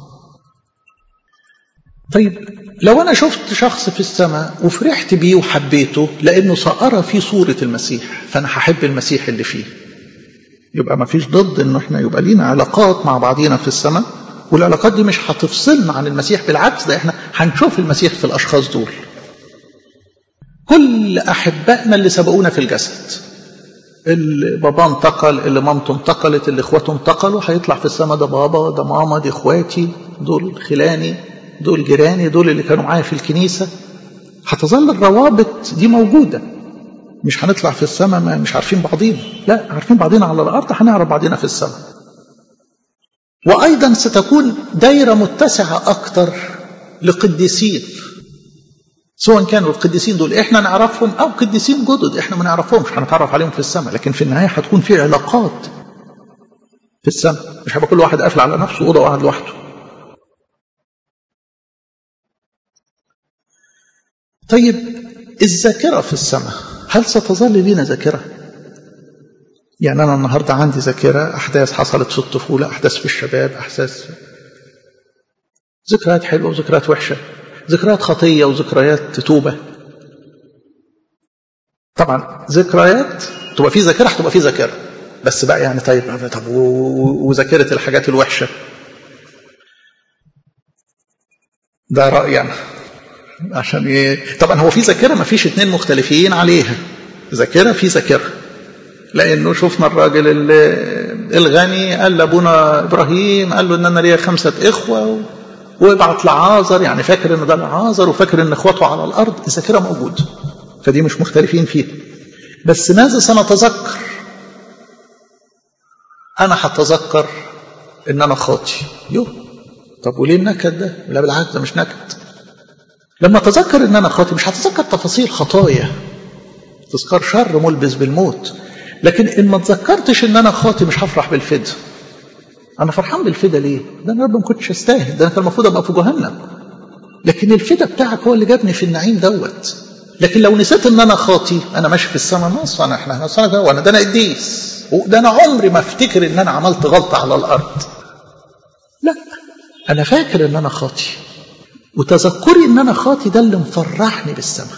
طيب لو أنا شفت شخص في السماء وفرحت بيه وحبيته لأنه سأرى في صورة المسيح فأنا هحب المسيح اللي فيه يبقى ما فيش ضد انه احنا يبقى لينا علاقات مع بعضينا في السماء والعلاقات دي مش هتفصلنا عن المسيح بالعكس ده احنا هنشوف المسيح في الاشخاص دول كل احبائنا اللي سبقونا في الجسد اللي بابا انتقل اللي مامته انتقلت اللي اخواته انتقلوا هيطلع في السماء ده بابا ده ماما دي اخواتي دول خلاني دول جيراني دول اللي كانوا معايا في الكنيسه هتظل الروابط دي موجوده مش هنطلع في السماء مش عارفين بعضينا لا عارفين بعضينا على الارض هنعرف بعضينا في السماء وأيضا ستكون دايرة متسعة أكثر لقديسين سواء كانوا القديسين دول احنا نعرفهم او قديسين جدد احنا ما نعرفهمش هنتعرف عليهم في السماء لكن في النهايه هتكون في علاقات في السماء مش هيبقى كل واحد قافل على نفسه اوضه وقاعد لوحده طيب الذاكره في السماء هل ستظل لنا ذاكره يعني أنا النهاردة عندي ذاكرة أحداث حصلت في الطفولة أحداث في الشباب أحداث ذكريات حلوة وذكريات وحشة ذكريات خطية وذكريات توبة طبعا ذكريات تبقى في ذاكرة هتبقى في ذاكرة بس بقى يعني طيب طب وذاكرة الحاجات الوحشة ده رأيي أنا عشان ايه طبعا هو في ذاكره ما فيش اتنين مختلفين عليها ذاكره في ذاكره لانه شفنا الراجل الغني قال لابونا ابراهيم قال له ان انا ليا خمسه اخوه وابعت لعازر يعني فاكر ان ده لعازر وفاكر ان اخواته على الارض الذاكره موجوده فدي مش مختلفين فيها بس ماذا سنتذكر انا هتذكر ان انا خاطي يو طب وليه النكد ده لا بالعكس ده مش نكد لما اتذكر ان انا خاطي مش هتذكر تفاصيل خطايا تذكر شر ملبس بالموت لكن ان ما تذكرتش ان انا خاطي مش هفرح بالفدا انا فرحان بالفدا ليه ده انا رب ما كنتش استاهل ده انا كان المفروض ابقى في جهنم لكن الفدا بتاعك هو اللي جابني في النعيم دوت لكن لو نسيت ان انا خاطي انا ماشي في السماء نص انا احنا احنا ده وانا ده انا قديس وده انا عمري ما افتكر ان انا عملت غلطه على الارض لا انا فاكر ان انا خاطي وتذكري ان انا خاطي ده اللي مفرحني بالسماء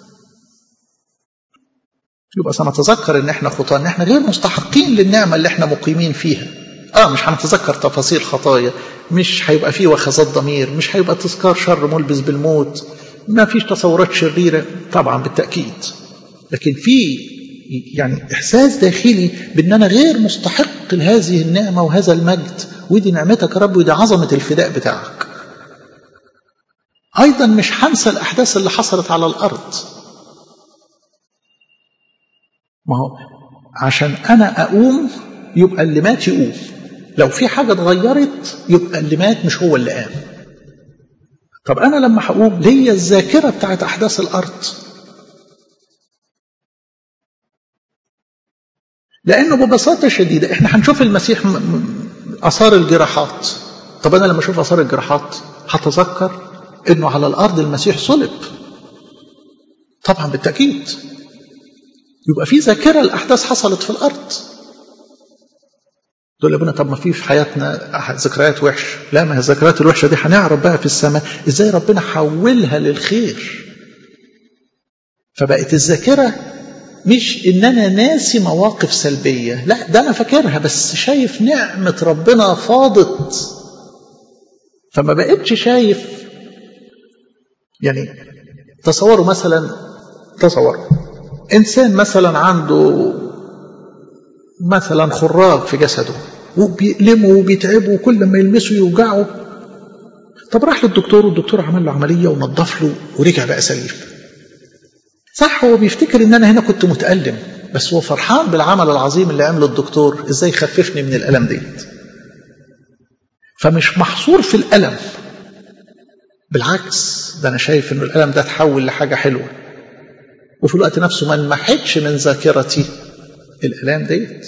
يبقى سنتذكر ان احنا خطاه ان احنا غير مستحقين للنعمه اللي احنا مقيمين فيها اه مش هنتذكر تفاصيل خطايا مش هيبقى فيه وخزات ضمير مش هيبقى تذكار شر ملبس بالموت ما فيش تصورات شريره طبعا بالتاكيد لكن في يعني احساس داخلي بان انا غير مستحق لهذه النعمه وهذا المجد ودي نعمتك يا رب ودي عظمه الفداء بتاعك ايضا مش هنسى الاحداث اللي حصلت على الارض ما هو عشان انا اقوم يبقى اللي مات يقوم لو في حاجه اتغيرت يبقى اللي مات مش هو اللي قام طب انا لما هقوم ليا الذاكره بتاعت احداث الارض لانه ببساطه شديده احنا هنشوف المسيح اثار الجراحات طب انا لما اشوف اثار الجراحات هتذكر انه على الارض المسيح صلب طبعا بالتاكيد يبقى في ذاكره الاحداث حصلت في الارض دول ابونا طب ما في في حياتنا ذكريات وحشه لا ما هي الذكريات الوحشه دي هنعرف بقى في السماء ازاي ربنا حولها للخير فبقت الذاكره مش ان انا ناسي مواقف سلبيه لا ده انا فاكرها بس شايف نعمه ربنا فاضت فما بقتش شايف يعني تصوروا مثلا تصوروا انسان مثلا عنده مثلا خراج في جسده وبيألمه وبيتعبه وكل ما يلمسه يوجعه طب راح للدكتور والدكتور عمل له عمليه ونظف له ورجع بقى سليم صح هو بيفتكر ان انا هنا كنت متألم بس هو فرحان بالعمل العظيم اللي عمله الدكتور ازاي خففني من الالم ديت فمش محصور في الالم بالعكس ده انا شايف ان الالم ده اتحول لحاجه حلوه وفي الوقت نفسه ما انمحتش من ذاكرتي الالام ديت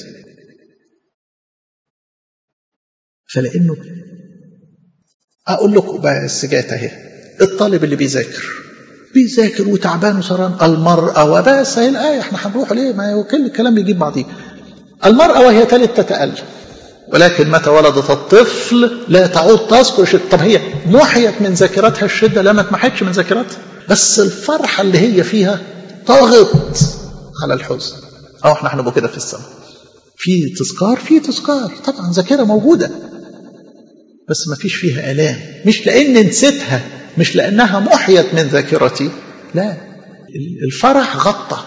فلانه اقول لكم بس جات اهي الطالب اللي بيذاكر بيذاكر وتعبان وسران المرأة وبس هي الآية احنا هنروح ليه ما هو كل الكلام بيجيب بعضيه المرأة وهي تلد تتألم ولكن متى ولدت الطفل لا تعود تذكر شيء طب هي محيت من ذاكرتها الشدة لا ما اتمحتش من ذاكرتها بس الفرحة اللي هي فيها طاغت على الحزن أو احنا هنبقى كده في السماء في تذكار في تذكار طبعا ذاكرة موجودة بس ما فيش فيها آلام مش لأن نسيتها مش لأنها محيت من ذاكرتي لا الفرح غطى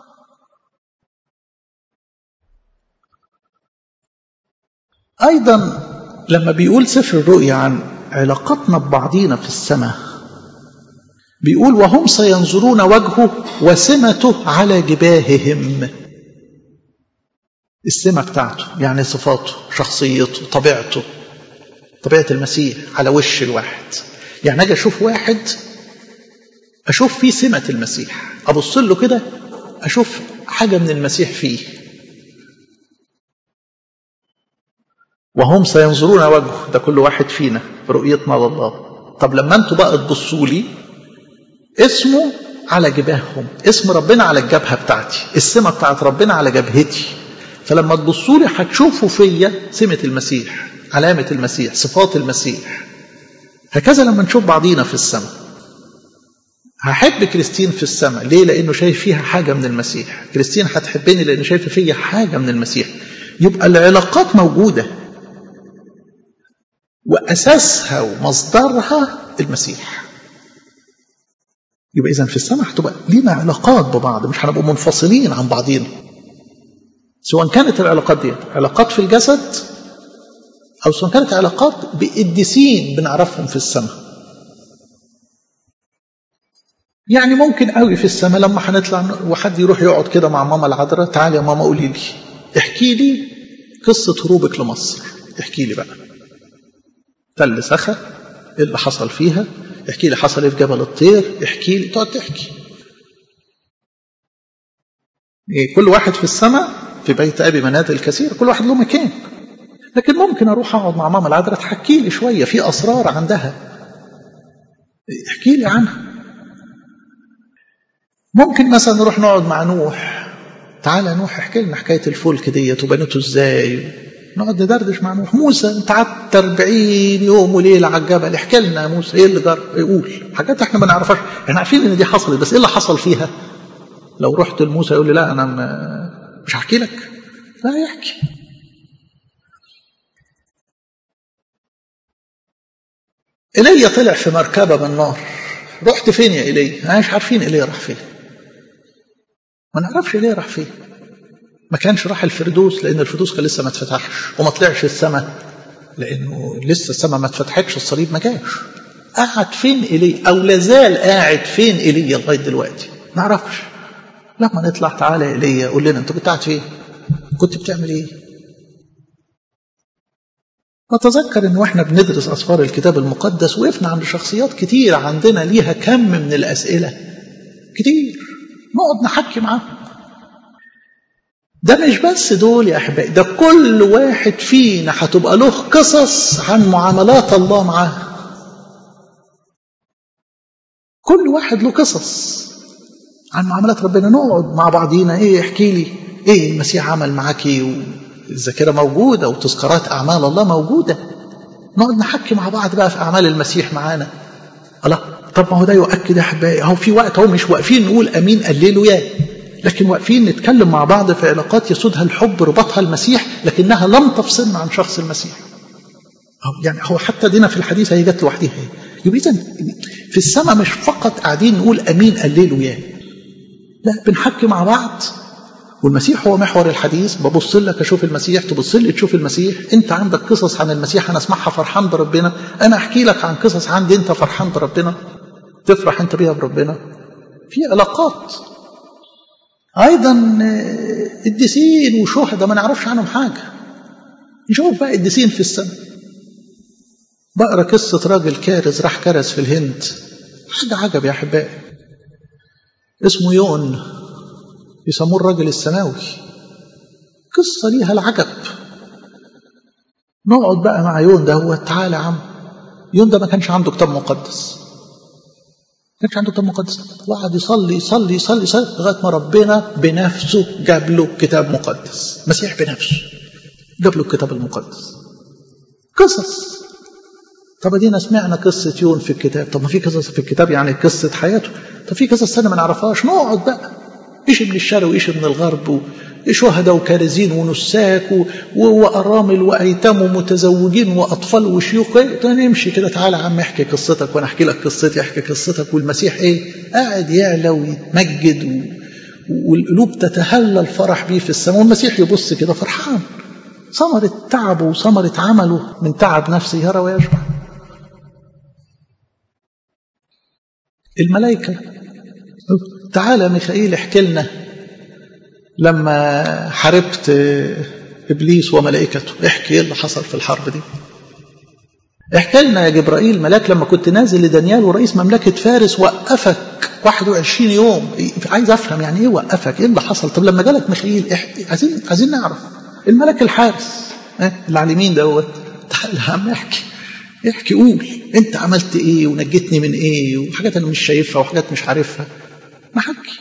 أيضا لما بيقول سفر الرؤيا عن علاقتنا ببعضينا في السماء بيقول وهم سينظرون وجهه وسمته على جباههم السمة بتاعته يعني صفاته شخصيته طبيعته طبيعة المسيح على وش الواحد يعني اجي اشوف واحد اشوف فيه سمه المسيح ابص له كده اشوف حاجه من المسيح فيه وهم سينظرون وجهه ده كل واحد فينا برؤيتنا لله طب لما انتوا بقى تبصوا لي اسمه على جباههم اسم ربنا على الجبهه بتاعتي السمه بتاعت ربنا على جبهتي فلما تبصوا لي هتشوفوا فيا سمه المسيح علامه المسيح صفات المسيح هكذا لما نشوف بعضينا في السماء هحب كريستين في السماء ليه لانه شايف فيها حاجه من المسيح كريستين هتحبني لانه شايف فيا حاجه من المسيح يبقى العلاقات موجوده واساسها ومصدرها المسيح يبقى إذا في السماء هتبقى لينا علاقات ببعض مش هنبقى منفصلين عن بعضينا سواء كانت العلاقات دي علاقات في الجسد أو سواء كانت علاقات بقديسين بنعرفهم في السماء يعني ممكن قوي في السماء لما هنطلع وحد يروح يقعد كده مع ماما العذراء تعالي يا ماما قولي لي احكي لي قصة هروبك لمصر احكي لي بقى تل سخا ايه اللي حصل فيها احكي لي حصل ايه في جبل الطير احكي لي تقعد تحكي إيه كل واحد في السماء في بيت ابي منازل كثير كل واحد له مكان لكن ممكن اروح اقعد مع ماما العذراء تحكي لي شويه في اسرار عندها احكي لي عنها ممكن مثلا نروح نقعد مع نوح تعالى نوح احكي لنا حكايه الفلك ديت وبنته ازاي نقعد ندردش مع نوح موسى انت قعدت 40 يوم وليله على الجبل احكي لنا يا موسى ايه اللي جرى يقول حاجات احنا ما نعرفهاش احنا عارفين ان دي حصلت بس ايه اللي حصل فيها لو رحت لموسى يقول لي لا انا مش هحكي لك لا يحكي ايليا طلع في مركبه من نار رحت فين يا ايليا احنا مش عارفين ايليا راح فين ما نعرفش ايليا راح فين ما كانش راح الفردوس لان الفردوس كان لسه ما اتفتحش وما طلعش السماء لانه لسه السماء ما اتفتحتش الصليب ما جاش قعد فين ايليا او لازال قاعد فين ايليا لغايه دلوقتي ما نعرفش لما نطلع تعالى يا ايليا قول لنا انت كنت قاعد فين كنت بتعمل ايه أتذكر إن وإحنا بندرس أسفار الكتاب المقدس وقفنا عند شخصيات كتير عندنا ليها كم من الأسئلة كتير نقعد نحكي معاهم ده مش بس دول يا أحبائي ده كل واحد فينا هتبقى له قصص عن معاملات الله معاه كل واحد له قصص عن معاملات ربنا نقعد مع بعضينا ايه احكي لي ايه المسيح عمل معاك ايه الذاكره موجوده وتذكارات اعمال الله موجوده نقعد نحكي مع بعض بقى في اعمال المسيح معانا الله طب ما هو ده يؤكد يا احبائي اهو في وقت اهو مش واقفين نقول امين قللوا يا لكن واقفين نتكلم مع بعض في علاقات يسودها الحب ربطها المسيح لكنها لم تفصلنا عن شخص المسيح يعني هو حتى دينا في الحديث هي جت لوحدها يبقى اذا في السماء مش فقط قاعدين نقول امين قللوا يا لا بنحكي مع بعض والمسيح هو محور الحديث ببص لك اشوف المسيح تبص لي تشوف المسيح انت عندك قصص عن المسيح انا اسمعها فرحان بربنا انا احكي لك عن قصص عندي انت فرحان بربنا تفرح انت بيها بربنا في علاقات ايضا قديسين وشهداء ما نعرفش عنهم حاجه نشوف بقى قديسين في السماء بقرا قصه راجل كارز راح كرز في الهند حاجه عجب يا احبائي اسمه يون يسموه الرجل السماوي قصة ليها العجب نقعد بقى مع يون ده هو تعالى يا عم يون ده ما كانش عنده كتاب مقدس ما كانش عنده كتاب مقدس وقعد يصلي يصلي يصلي يصلي لغايه ما ربنا بنفسه جاب له كتاب مقدس مسيح بنفسه جاب له الكتاب المقدس قصص طب ادينا سمعنا قصه يون في الكتاب طب ما في قصص في الكتاب يعني قصه حياته طب في قصص ثانيه ما نعرفهاش نقعد بقى ايش من الشرق وايش من الغرب شهداء وكارزين ونساك وارامل وايتام ومتزوجين واطفال وشيوخ نمشي كده تعالى يا عم احكي قصتك وانا احكي لك قصتي احكي قصتك والمسيح ايه قاعد يعلى ويتمجد و... والقلوب تتهلل الفرح بيه في السماء والمسيح يبص كده فرحان ثمرة تعبه وثمرة عمله من تعب نفسه يرى ويشبع الملائكة تعالى ميخائيل احكي لنا لما حاربت ابليس وملائكته احكي ايه اللي حصل في الحرب دي احكي لنا يا جبرائيل ملاك لما كنت نازل لدانيال ورئيس مملكة فارس وقفك 21 يوم عايز افهم يعني ايه وقفك ايه اللي حصل طب لما جالك ميخائيل احكي عايزين عايزين نعرف الملك الحارس اه اللي على اليمين دوت تعالى يا عم احكي احكي قول انت عملت ايه ونجيتني من ايه وحاجات انا مش شايفها وحاجات مش عارفها ما حكي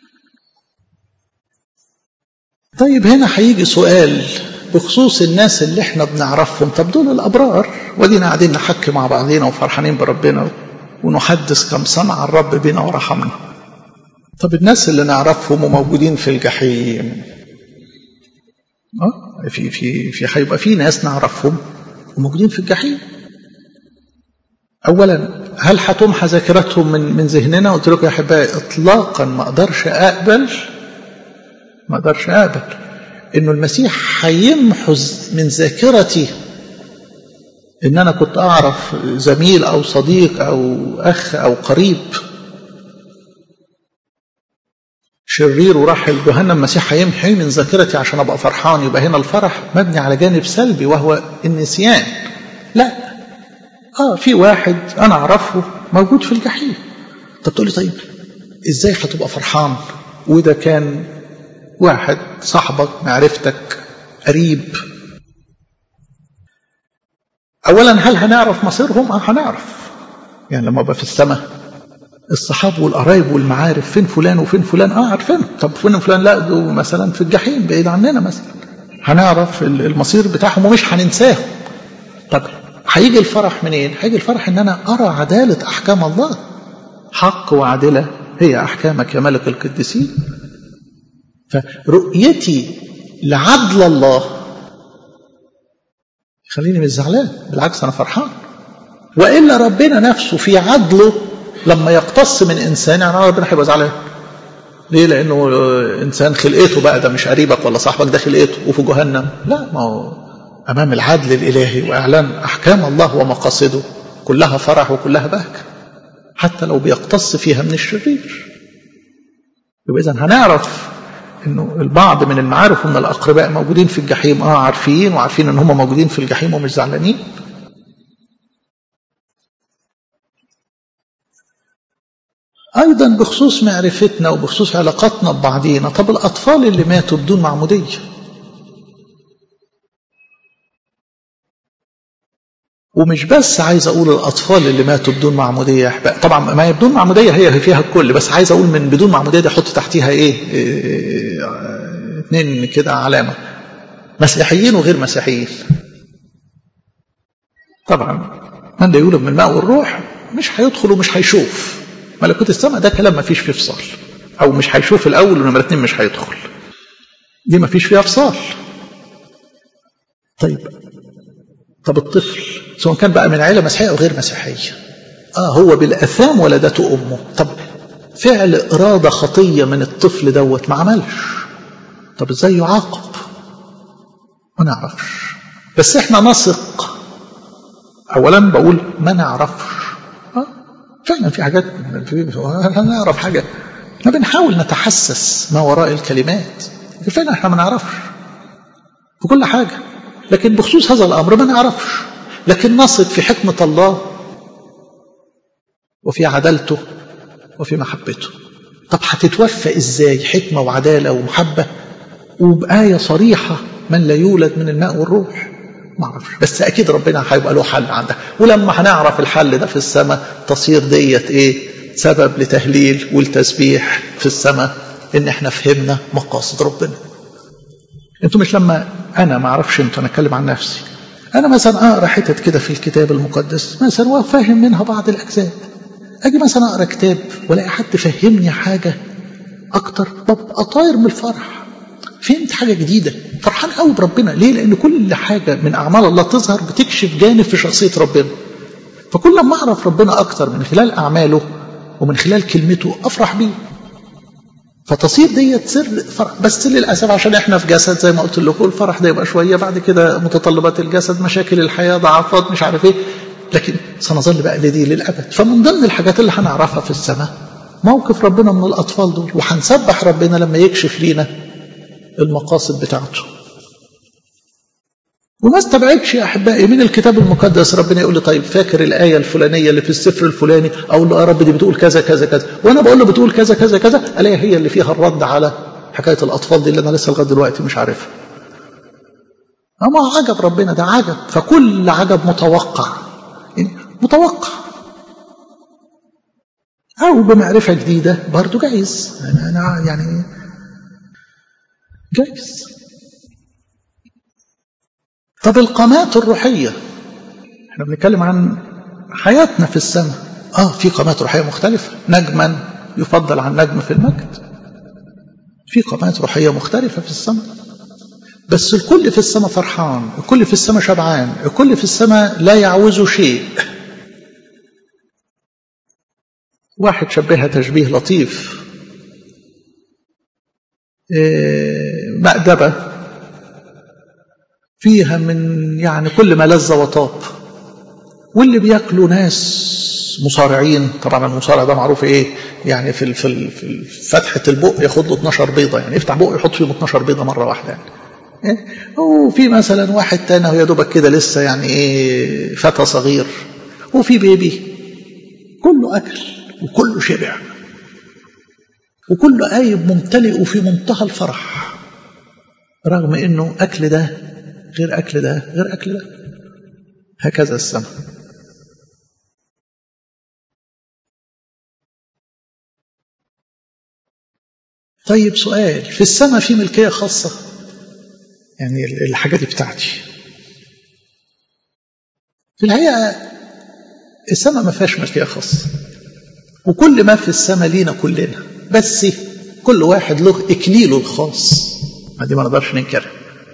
طيب هنا هيجي سؤال بخصوص الناس اللي احنا بنعرفهم طب دول الابرار ودينا قاعدين نحكي مع بعضينا وفرحانين بربنا ونحدث كم صنع الرب بنا ورحمنا طب الناس اللي نعرفهم وموجودين في الجحيم اه في في في هيبقى في ناس نعرفهم وموجودين في الجحيم أولا هل هتمحى ذاكرتهم من من ذهننا؟ قلت لكم يا أحبائي إطلاقا ما أقدرش أقبل ما أقدرش أقبل إنه المسيح هيمحو من ذاكرتي إن أنا كنت أعرف زميل أو صديق أو أخ أو قريب شرير وراح الجهنم المسيح هيمحي من ذاكرتي عشان ابقى فرحان يبقى هنا الفرح مبني على جانب سلبي وهو النسيان لا اه في واحد انا اعرفه موجود في الجحيم طب تقول لي طيب ازاي هتبقى فرحان وده كان واحد صاحبك معرفتك قريب اولا هل هنعرف مصيرهم اه هنعرف يعني لما ابقى في السماء الصحاب والقرايب والمعارف فين فلان وفين فلان اه عارفين طب فين فلان لا ده مثلا في الجحيم بعيد عننا مثلا هنعرف المصير بتاعهم ومش هننساهم طب هيجي الفرح منين هيجي الفرح ان انا ارى عداله احكام الله حق وعدله هي احكامك يا ملك القديسين فرؤيتي لعدل الله يخليني مش زعلان بالعكس انا فرحان والا ربنا نفسه في عدله لما يقتص من انسان يعني ربنا هيبقى زعلان ليه لانه انسان خلقته بقى ده مش قريبك ولا صاحبك ده خلقته وفي جهنم لا ما هو امام العدل الالهي واعلان احكام الله ومقاصده كلها فرح وكلها بهجه حتى لو بيقتص فيها من الشرير يبقى اذا هنعرف انه البعض من المعارف ومن الاقرباء موجودين في الجحيم اه عارفين وعارفين ان هم موجودين في الجحيم ومش زعلانين أيضا بخصوص معرفتنا وبخصوص علاقاتنا ببعضينا طب الأطفال اللي ماتوا بدون معمودية ومش بس عايز أقول الأطفال اللي ماتوا بدون معمودية يا أحباب طبعا ما هي بدون معمودية هي فيها الكل بس عايز أقول من بدون معمودية دي أحط تحتيها إيه, إيه اتنين كده علامة مسيحيين وغير مسيحيين طبعا من ده يولد من الماء والروح مش هيدخل ومش هيشوف ملكوت السماء ده كلام ما فيش فيه فصال او مش هيشوف الاول ونمره اتنين مش هيدخل دي ما فيش فيها فصال طيب طب الطفل سواء كان بقى من عيله مسيحيه او غير مسيحيه اه هو بالاثام ولدته امه طب فعل اراده خطيه من الطفل دوت ما عملش طب ازاي يعاقب ما نعرفش بس احنا نثق اولا بقول ما نعرفش فعلا في حاجات لا نعرف حاجة احنا بنحاول نتحسس ما وراء الكلمات فعلا احنا ما نعرفش في كل حاجة لكن بخصوص هذا الأمر ما نعرفش لكن نثق في حكمة الله وفي عدالته وفي محبته طب هتتوفى ازاي حكمة وعدالة ومحبة وبآية صريحة من لا يولد من الماء والروح ما اعرفش بس اكيد ربنا هيبقى له حل عندها ولما هنعرف الحل ده في السماء تصير ديت ايه سبب لتهليل والتسبيح في السماء ان احنا فهمنا مقاصد ربنا انتوا مش لما انا ما اعرفش انتوا انا اتكلم عن نفسي انا مثلا اقرا حتت كده في الكتاب المقدس مثلا وافهم منها بعض الاجزاء اجي مثلا اقرا كتاب والاقي حد فهمني حاجه اكتر ببقى طاير من الفرح فهمت حاجه جديده فرحان قوي بربنا ليه لان كل حاجه من اعمال الله تظهر بتكشف جانب في شخصيه ربنا فكل ما اعرف ربنا اكتر من خلال اعماله ومن خلال كلمته افرح بيه فتصير ديت سر فرح بس للاسف عشان احنا في جسد زي ما قلت لكم الفرح ده يبقى شويه بعد كده متطلبات الجسد مشاكل الحياه ضعفات مش عارف ايه لكن سنظل بقى لدي للابد فمن ضمن الحاجات اللي هنعرفها في السماء موقف ربنا من الاطفال دول وهنسبح ربنا لما يكشف لينا المقاصد بتاعته وما استبعدش يا احبائي من الكتاب المقدس ربنا يقول لي طيب فاكر الايه الفلانيه اللي في السفر الفلاني اقول له يا رب دي بتقول كذا كذا كذا وانا بقول له بتقول كذا كذا كذا الاقي هي اللي فيها الرد على حكايه الاطفال دي اللي انا لسه لغايه دلوقتي مش عارفها اما عجب ربنا ده عجب فكل عجب متوقع يعني متوقع او بمعرفه جديده برضه جايز يعني انا يعني جايز طب القامات الروحية احنا بنتكلم عن حياتنا في السماء اه في قامات روحية مختلفة نجما يفضل عن نجم في المجد في قامات روحية مختلفة في السماء بس الكل في السماء فرحان الكل في السماء شبعان الكل في السماء لا يعوز شيء واحد شبهها تشبيه لطيف مأدبة فيها من يعني كل ما لذ وطاب واللي بياكلوا ناس مصارعين طبعا المصارع ده معروف ايه يعني في في في فتحه البق ياخد له 12 بيضه يعني يفتح بقه يحط فيهم 12 بيضه مره واحده يعني إيه؟ وفي مثلا واحد تاني هو يا دوبك كده لسه يعني ايه فتى صغير وفي بيبي كله اكل وكله شبع وكله قايب ممتلئ وفي منتهى الفرح رغم انه اكل ده غير اكل ده غير اكل ده هكذا السماء طيب سؤال في السماء في ملكية خاصة يعني الحاجة دي بتاعتي في الحقيقة السماء ما فيهاش ملكية خاصة وكل ما في السماء لينا كلنا بس كل واحد له إكليله الخاص ما دي ما نقدرش ننكرها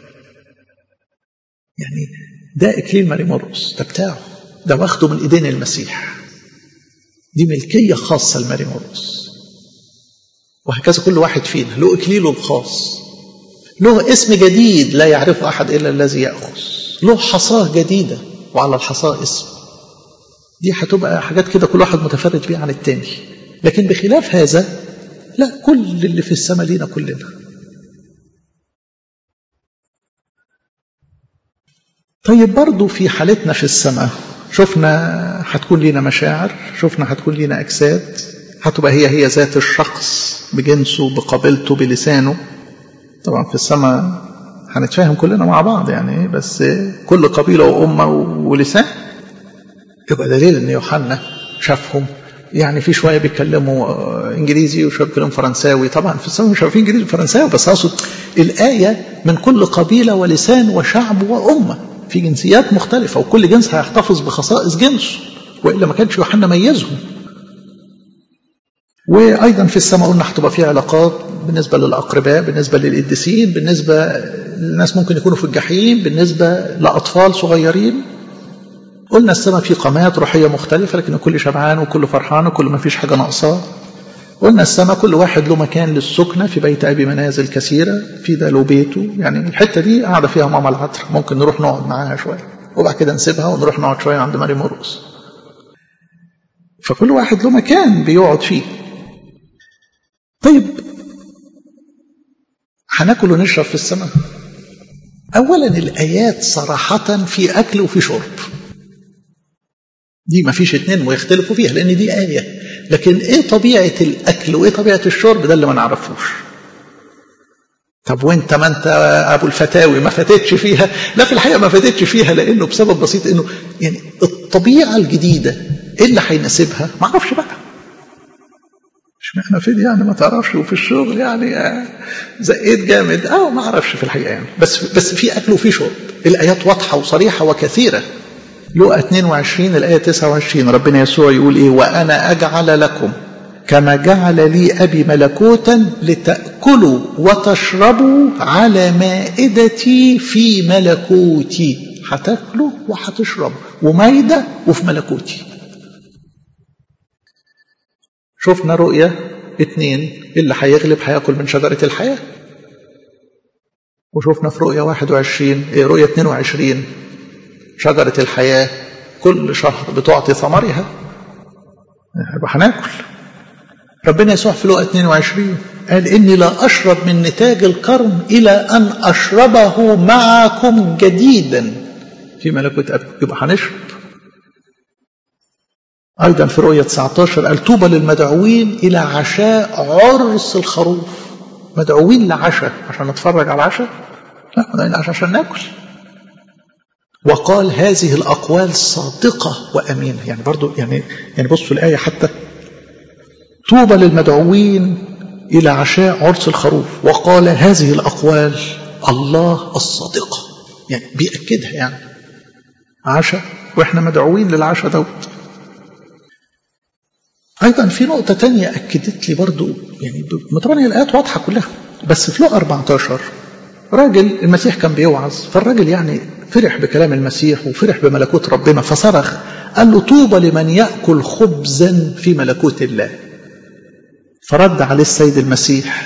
يعني ده إكليل ماري مرقس ده بتاعه ده واخده من إيدين المسيح دي ملكية خاصة لماري مرقس وهكذا كل واحد فينا له إكليله الخاص له اسم جديد لا يعرفه أحد إلا الذي يأخذ له حصاة جديدة وعلى الحصاة اسم دي هتبقى حاجات كده كل واحد متفرد بيها عن التاني لكن بخلاف هذا لا كل اللي في السماء لينا كلنا طيب برضو في حالتنا في السماء شفنا هتكون لينا مشاعر شفنا هتكون لينا أجساد هتبقى هي هي ذات الشخص بجنسه بقابلته بلسانه طبعا في السماء هنتفاهم كلنا مع بعض يعني بس كل قبيلة وأمة ولسان يبقى دليل ان يوحنا شافهم يعني في شويه بيتكلموا انجليزي وشويه بيتكلموا فرنساوي طبعا في السماء مش عارفين انجليزي وفرنساوي بس اقصد الايه من كل قبيله ولسان وشعب وامه في جنسيات مختلفه وكل جنس هيحتفظ بخصائص جنسه والا ما كانش يوحنا ميزهم وايضا في السماء قلنا هتبقى في علاقات بالنسبه للاقرباء بالنسبه للقديسين بالنسبه للناس ممكن يكونوا في الجحيم بالنسبه لاطفال صغيرين قلنا السماء في قامات روحيه مختلفه لكن الكل شبعان وكل فرحان وكل ما فيش حاجه ناقصاه قلنا السماء كل واحد له مكان للسكنة في بيت أبي منازل كثيرة في ده له بيته يعني الحتة دي قاعدة فيها ماما العطر ممكن نروح نقعد معاها شوية وبعد كده نسيبها ونروح نقعد شوية عند ماري مرقس فكل واحد له مكان بيقعد فيه طيب هناكل ونشرب في السماء أولا الآيات صراحة في أكل وفي شرب دي ما فيش اتنين ويختلفوا فيها لأن دي آية لكن إيه طبيعة الأكل وإيه طبيعة الشرب ده اللي ما نعرفوش طب وانت ما انت ابو الفتاوي ما فاتتش فيها لا في الحقيقه ما فاتتش فيها لانه بسبب بسيط انه يعني الطبيعه الجديده ايه اللي هيناسبها ما اعرفش بقى اشمعنى في دي يعني ما تعرفش وفي الشغل يعني زقيت جامد اه ما اعرفش في الحقيقه يعني بس بس في اكل وفي شرب الايات واضحه وصريحه وكثيره لقى 22 الايه 29 ربنا يسوع يقول ايه وانا اجعل لكم كما جعل لي ابي ملكوتا لتاكلوا وتشربوا على مائدتي في ملكوتي هتاكلوا وهتشربوا ومايده وفي ملكوتي شفنا رؤية اتنين اللي هيغلب هياكل من شجرة الحياة وشفنا في رؤية 21 ايه رؤية 22 شجرة الحياة كل شهر بتعطي ثمرها يبقى هناكل ربنا يسوع في لقى 22 قال إني لا أشرب من نتاج الكرم إلى أن أشربه معكم جديدا في ملكوت أبي يبقى هنشرب أيضا في رؤية 19 قال طوبى للمدعوين إلى عشاء عرس الخروف مدعوين لعشاء عشان نتفرج على العشاء لا مدعوين عشاء عشان ناكل وقال هذه الأقوال صادقة وأمينة يعني برضو يعني يعني بصوا الآية حتى طوبى للمدعوين إلى عشاء عرس الخروف وقال هذه الأقوال الله الصادقة يعني بيأكدها يعني عشاء وإحنا مدعوين للعشاء دوت أيضا في نقطة تانية أكدت لي برضو يعني طبعا هي الآيات واضحة كلها بس في لقا 14 راجل المسيح كان بيوعظ فالراجل يعني فرح بكلام المسيح وفرح بملكوت ربنا فصرخ قال له طوبى لمن يأكل خبزا في ملكوت الله فرد عليه السيد المسيح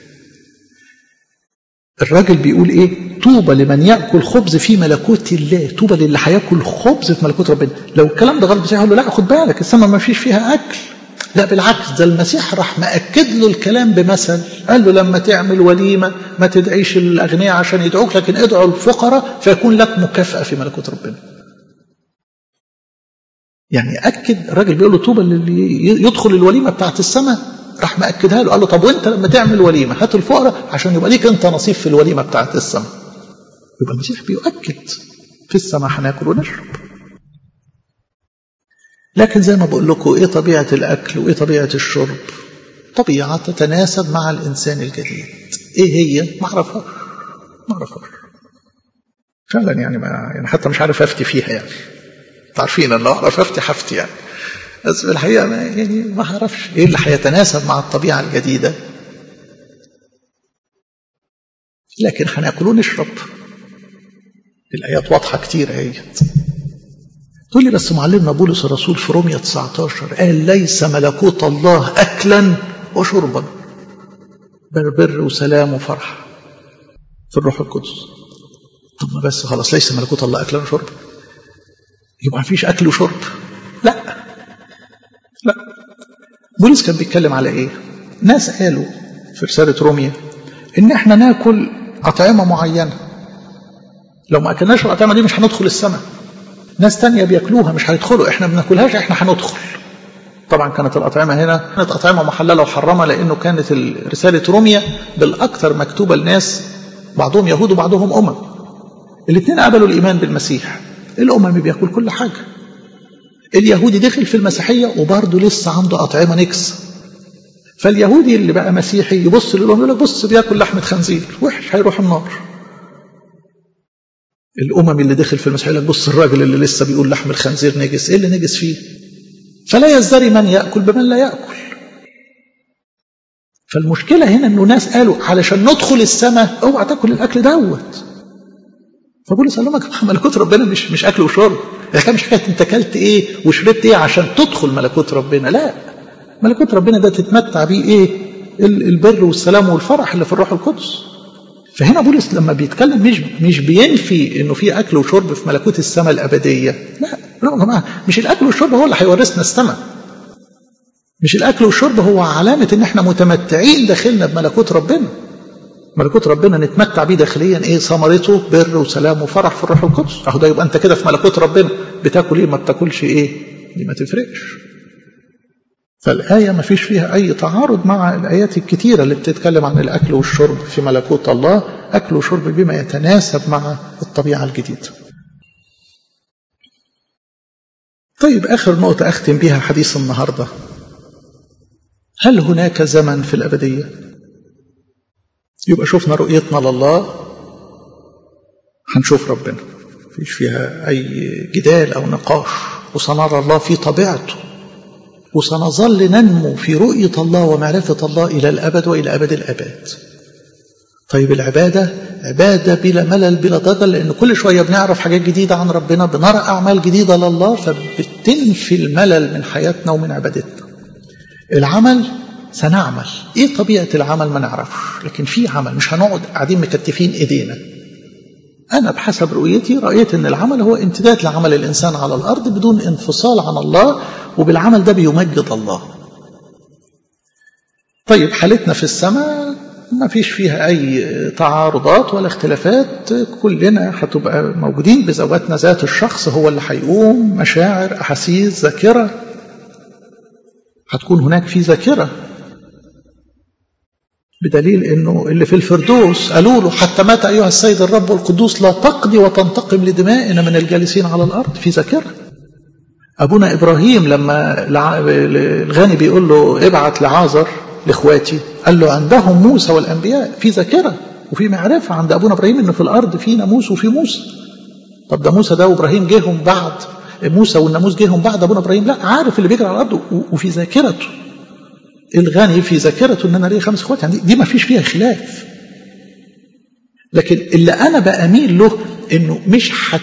الراجل بيقول ايه طوبى لمن ياكل خبز في ملكوت الله طوبى للي هياكل خبز في ملكوت ربنا لو الكلام ده غلط يقول له لا خد بالك السماء ما فيش فيها اكل لا بالعكس ده المسيح راح مأكد له الكلام بمثل قال له لما تعمل وليمة ما تدعيش الأغنياء عشان يدعوك لكن ادعوا الفقراء فيكون لك مكافأة في ملكوت ربنا يعني أكد الراجل بيقول له طوبى اللي يدخل الوليمة بتاعت السماء راح مأكدها له قال له طب وانت لما تعمل وليمة هات الفقراء عشان يبقى ليك انت نصيب في الوليمة بتاعت السماء يبقى المسيح بيؤكد في السماء هناكل ونشرب لكن زي ما بقول لكم ايه طبيعة الاكل وايه طبيعة الشرب طبيعة تتناسب مع الانسان الجديد ايه هي ما اعرفهاش ما اعرفهاش فعلا يعني ما يعني حتى مش عارف افتي فيها يعني عارفين ان لو اعرف افتي هفتي يعني بس في الحقيقة ما يعني ما اعرفش ايه اللي هيتناسب مع الطبيعة الجديدة لكن هناكل ونشرب الآيات واضحة كتير اهيت تقول لي بس معلمنا بولس الرسول في رومية 19 قال ليس ملكوت الله أكلا وشربا بل بر وسلام وفرح في الروح القدس طب ما بس خلاص ليس ملكوت الله أكلا وشربا يبقى ما فيش أكل وشرب لا لا بولس كان بيتكلم على ايه ناس قالوا في رسالة روميا ان احنا ناكل أطعمة معينة لو ما أكلناش الأطعمة دي مش هندخل السماء ناس تانية بياكلوها مش هيدخلوا احنا ما بناكلهاش احنا هندخل طبعا كانت الأطعمة هنا كانت أطعمة محللة وحرمة لأنه كانت رسالة روميا بالأكثر مكتوبة لناس بعضهم يهود وبعضهم أمم الاثنين قبلوا الإيمان بالمسيح الأمم بياكل كل حاجة اليهودي دخل في المسيحية وبرضه لسه عنده أطعمة نكس فاليهودي اللي بقى مسيحي يبص للأم يقول لك بص بياكل لحمة خنزير وحش هيروح النار الأمم اللي دخل في المسيحية يقول لك بص الراجل اللي لسه بيقول لحم الخنزير نجس إيه اللي نجس فيه فلا يزدري من يأكل بمن لا يأكل فالمشكلة هنا أنه ناس قالوا علشان ندخل السماء اوعى تاكل الأكل دوت فبولس قال لهم ملكوت ربنا مش مش اكل وشرب يعني مش حكايه انت اكلت ايه وشربت ايه عشان تدخل ملكوت ربنا لا ملكوت ربنا ده تتمتع بيه ايه البر والسلام والفرح اللي في الروح القدس فهنا بولس لما بيتكلم مش مش بينفي انه في اكل وشرب في ملكوت السماء الابديه لا لا يا جماعه مش الاكل والشرب هو اللي هيورثنا السماء مش الاكل والشرب هو علامه ان احنا متمتعين داخلنا بملكوت ربنا ملكوت ربنا نتمتع بيه داخليا ايه ثمرته بر وسلام وفرح في الروح القدس اهو ده يبقى انت كده في ملكوت ربنا بتاكل ايه ما بتاكلش ايه دي ما تفرقش فالآية ما فيش فيها أي تعارض مع الآيات الكتيرة اللي بتتكلم عن الأكل والشرب في ملكوت الله أكل وشرب بما يتناسب مع الطبيعة الجديدة طيب آخر نقطة أختم بها حديث النهاردة هل هناك زمن في الأبدية؟ يبقى شفنا رؤيتنا لله هنشوف ربنا مفيش فيها أي جدال أو نقاش وسنرى الله في طبيعته وسنظل ننمو في رؤية الله ومعرفة الله إلى الأبد وإلى أبد الأبد طيب العبادة عبادة بلا ملل بلا ضجل لأن كل شوية بنعرف حاجات جديدة عن ربنا بنرى أعمال جديدة لله فبتنفي الملل من حياتنا ومن عبادتنا العمل سنعمل ايه طبيعة العمل ما نعرفش لكن في عمل مش هنقعد قاعدين مكتفين ايدينا انا بحسب رؤيتي رأيت ان العمل هو امتداد لعمل الانسان على الارض بدون انفصال عن الله وبالعمل ده بيمجد الله طيب حالتنا في السماء ما فيش فيها أي تعارضات ولا اختلافات كلنا هتبقى موجودين بذواتنا ذات الشخص هو اللي هيقوم مشاعر أحاسيس ذاكرة هتكون هناك في ذاكرة بدليل انه اللي في الفردوس قالوا له حتى مات ايها السيد الرب القدوس لا تقضي وتنتقم لدمائنا من الجالسين على الارض في ذاكره ابونا ابراهيم لما الغني بيقول له ابعت لعازر لاخواتي قال له عندهم موسى والانبياء في ذاكره وفي معرفه عند ابونا ابراهيم انه في الارض في ناموس وفي موسى طب ده موسى ده وابراهيم جيهم بعد موسى والناموس جيهم بعد ابونا ابراهيم لا عارف اللي بيجري على الارض وفي ذاكرته الغني في ذاكرته ان انا ليه خمس اخوات يعني دي ما فيش فيها خلاف لكن اللي انا باميل له انه مش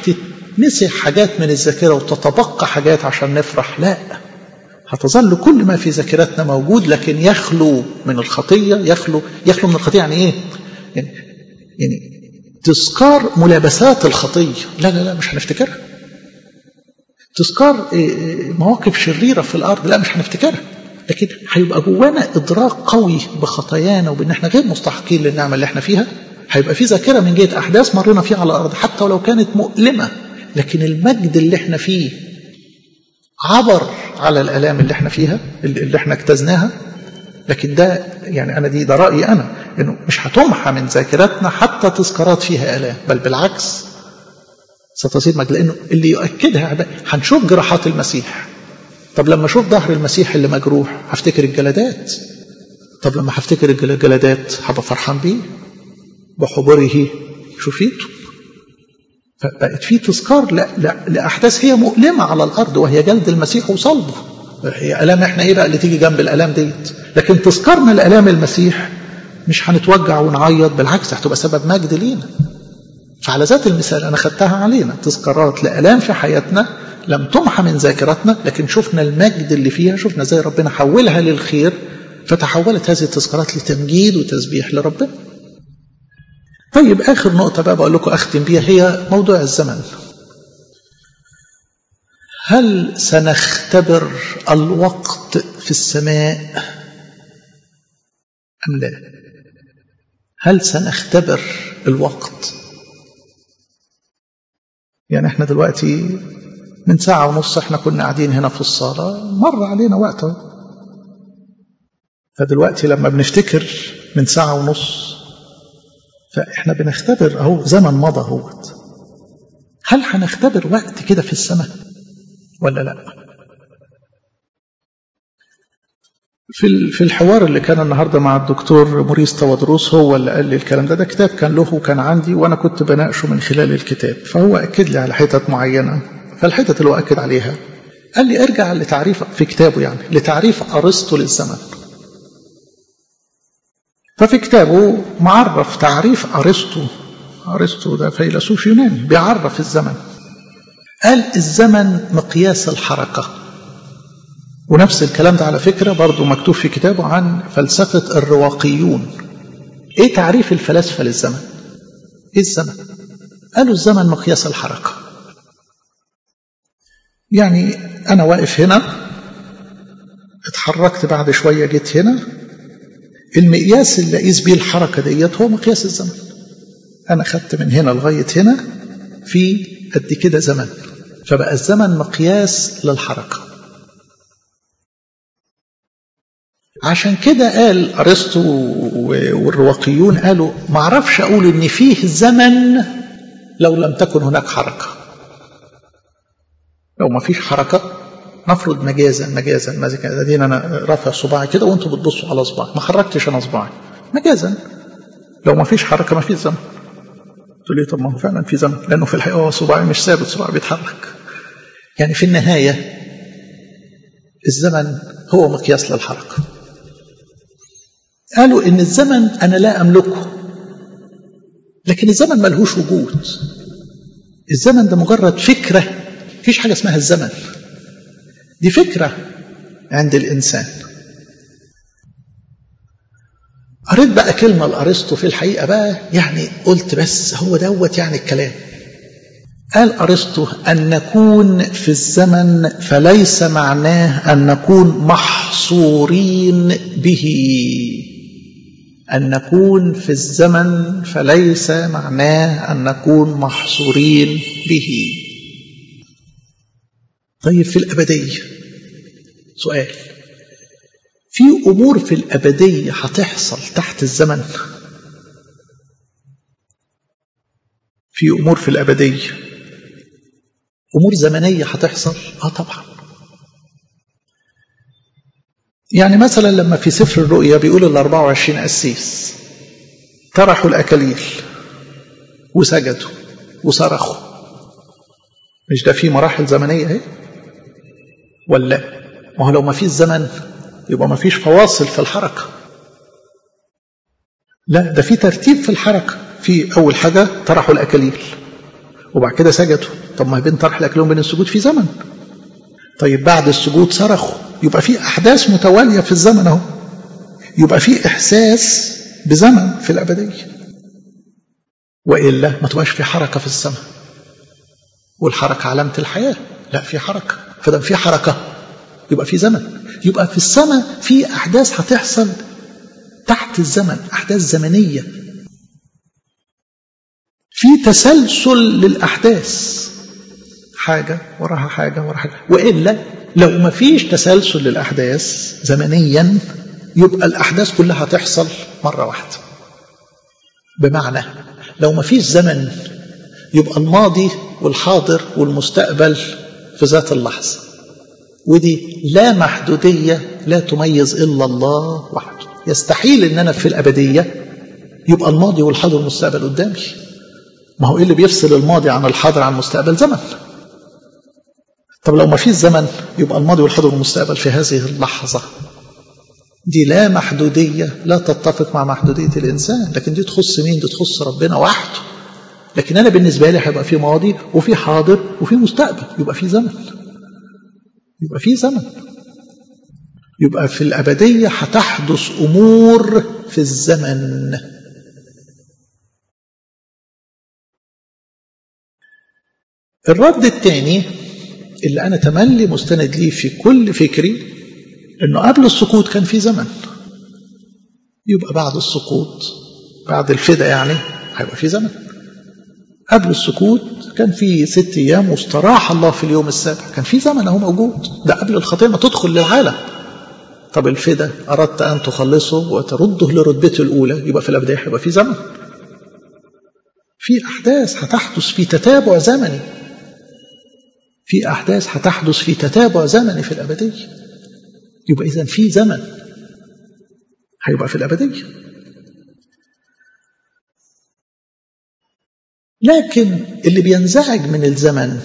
نسح حاجات من الذاكرة وتتبقى حاجات عشان نفرح لا هتظل كل ما في ذاكرتنا موجود لكن يخلو من الخطية يخلو يخلو من الخطية يعني ايه يعني, يعني تذكار ملابسات الخطية لا لا لا مش هنفتكرها تذكار مواقف شريرة في الأرض لا مش هنفتكرها لكن هيبقى جوانا إدراك قوي بخطايانا وبإن احنا غير مستحقين للنعمة اللي احنا فيها هيبقى في ذاكرة من جهة أحداث مرينا فيها على الأرض حتى ولو كانت مؤلمة لكن المجد اللي احنا فيه عبر على الآلام اللي احنا فيها اللي احنا اجتزناها لكن ده يعني أنا دي ده رأيي أنا إنه مش هتمحى من ذاكرتنا حتى تذكارات فيها آلام بل بالعكس ستصير مجد لأنه اللي يؤكدها هنشوف جراحات المسيح طب لما أشوف ظهر المسيح اللي مجروح هفتكر الجلدات طب لما هفتكر الجلدات هبقى فرحان بيه بحضوره شفيته فبقت في تذكار لا لا لأحداث هي مؤلمة على الأرض وهي جلد المسيح وصلبه هي ألام احنا ايه بقى اللي تيجي جنب الألام ديت لكن تذكرنا لألام المسيح مش هنتوجع ونعيط بالعكس هتبقى سبب مجد لينا فعلى ذات المثال أنا خدتها علينا تذكارات لألام في حياتنا لم تمحى من ذاكرتنا لكن شفنا المجد اللي فيها شفنا زي ربنا حولها للخير فتحولت هذه التذكارات لتمجيد وتسبيح لربنا طيب آخر نقطة بقى بقول لكم أختم بيها هي موضوع الزمن هل سنختبر الوقت في السماء أم لا هل سنختبر الوقت يعني احنا دلوقتي من ساعة ونص احنا كنا قاعدين هنا في الصالة مر علينا وقت فدلوقتي لما بنفتكر من ساعة ونص فاحنا بنختبر اهو زمن مضى اهوت هل هنختبر وقت كده في السماء ولا لا في في الحوار اللي كان النهارده مع الدكتور موريس تودروس هو اللي قال لي الكلام ده ده كتاب كان له وكان عندي وانا كنت بناقشه من خلال الكتاب فهو اكد لي على حتت معينه فالحتت اللي هو اكد عليها قال لي ارجع لتعريف في كتابه يعني لتعريف ارسطو للزمن ففي كتابه معرف تعريف ارسطو ارسطو ده فيلسوف يوناني بيعرف الزمن قال الزمن مقياس الحركه ونفس الكلام ده على فكرة برضو مكتوب في كتابه عن فلسفة الرواقيون ايه تعريف الفلاسفة للزمن ايه الزمن قالوا الزمن مقياس الحركة يعني انا واقف هنا اتحركت بعد شوية جيت هنا المقياس اللي اقيس بيه الحركة ديت هو مقياس الزمن انا خدت من هنا لغاية هنا في قد كده زمن فبقى الزمن مقياس للحركه عشان كده قال ارسطو والرواقيون قالوا ما اعرفش اقول ان فيه زمن لو لم تكن هناك حركه لو ما فيش حركه نفرض مجازا مجازا مجازا دي انا رافع صباعي كده وانتوا بتبصوا على صباعي ما حركتش انا صباعي مجازا لو ما فيش حركه ما فيش زمن تقول لي طب ما هو فعلا في زمن لانه في الحقيقه هو صباعي مش ثابت صباعي بيتحرك يعني في النهايه الزمن هو مقياس للحركه قالوا ان الزمن انا لا املكه لكن الزمن ملهوش وجود الزمن ده مجرد فكره مفيش حاجه اسمها الزمن دي فكره عند الانسان قريت بقى كلمه لارسطو في الحقيقه بقى يعني قلت بس هو دوت يعني الكلام قال ارسطو ان نكون في الزمن فليس معناه ان نكون محصورين به أن نكون في الزمن فليس معناه أن نكون محصورين به طيب في الأبدية سؤال في أمور في الأبدية هتحصل تحت الزمن في أمور في الأبدية أمور زمنية هتحصل آه طبعا يعني مثلا لما في سفر الرؤيا بيقول ال 24 قسيس طرحوا الأكاليل وسجدوا وصرخوا مش ده في مراحل زمنية اهي ولا ما هو لو ما فيش زمن يبقى ما فيش فواصل في الحركة لا ده في ترتيب في الحركة في أول حاجة طرحوا الأكاليل وبعد كده سجدوا طب ما بين طرح الاكلهم بين السجود في زمن طيب بعد السجود صرخوا يبقى في احداث متواليه في الزمن اهو يبقى في احساس بزمن في الابديه والا ما تبقاش في حركه في السماء والحركه علامه الحياه لا في حركه فدام في حركه يبقى في زمن يبقى في السماء في احداث هتحصل تحت الزمن احداث زمنيه في تسلسل للاحداث حاجه وراها حاجه وراها حاجه والا لو ما فيش تسلسل للاحداث زمنيا يبقى الاحداث كلها تحصل مره واحده بمعنى لو ما فيش زمن يبقى الماضي والحاضر والمستقبل في ذات اللحظه ودي لا محدوديه لا تميز الا الله وحده يستحيل ان انا في الابديه يبقى الماضي والحاضر والمستقبل قدامي ما هو ايه اللي بيفصل الماضي عن الحاضر عن المستقبل زمن طب لو ما فيش زمن يبقى الماضي والحاضر والمستقبل في هذه اللحظة دي لا محدودية لا تتفق مع محدودية الإنسان لكن دي تخص مين دي تخص ربنا وحده لكن أنا بالنسبة لي هيبقى في ماضي وفي حاضر وفي مستقبل يبقى في زمن يبقى في زمن يبقى في الأبدية هتحدث أمور في الزمن الرد الثاني اللي أنا تملي مستند ليه في كل فكري إنه قبل السقوط كان في زمن يبقى بعد السقوط بعد الفدا يعني هيبقى في زمن قبل السقوط كان في ست أيام واستراح الله في اليوم السابع كان في زمن أهو موجود ده قبل الخطية ما تدخل للعالم طب الفدا أردت أن تخلصه وترده لرتبته الأولى يبقى في الأبدية هيبقى في زمن في أحداث هتحدث في تتابع زمني في أحداث هتحدث في تتابع زمني في الأبدية يبقى إذا في زمن هيبقى في الأبدية لكن اللي بينزعج من الزمن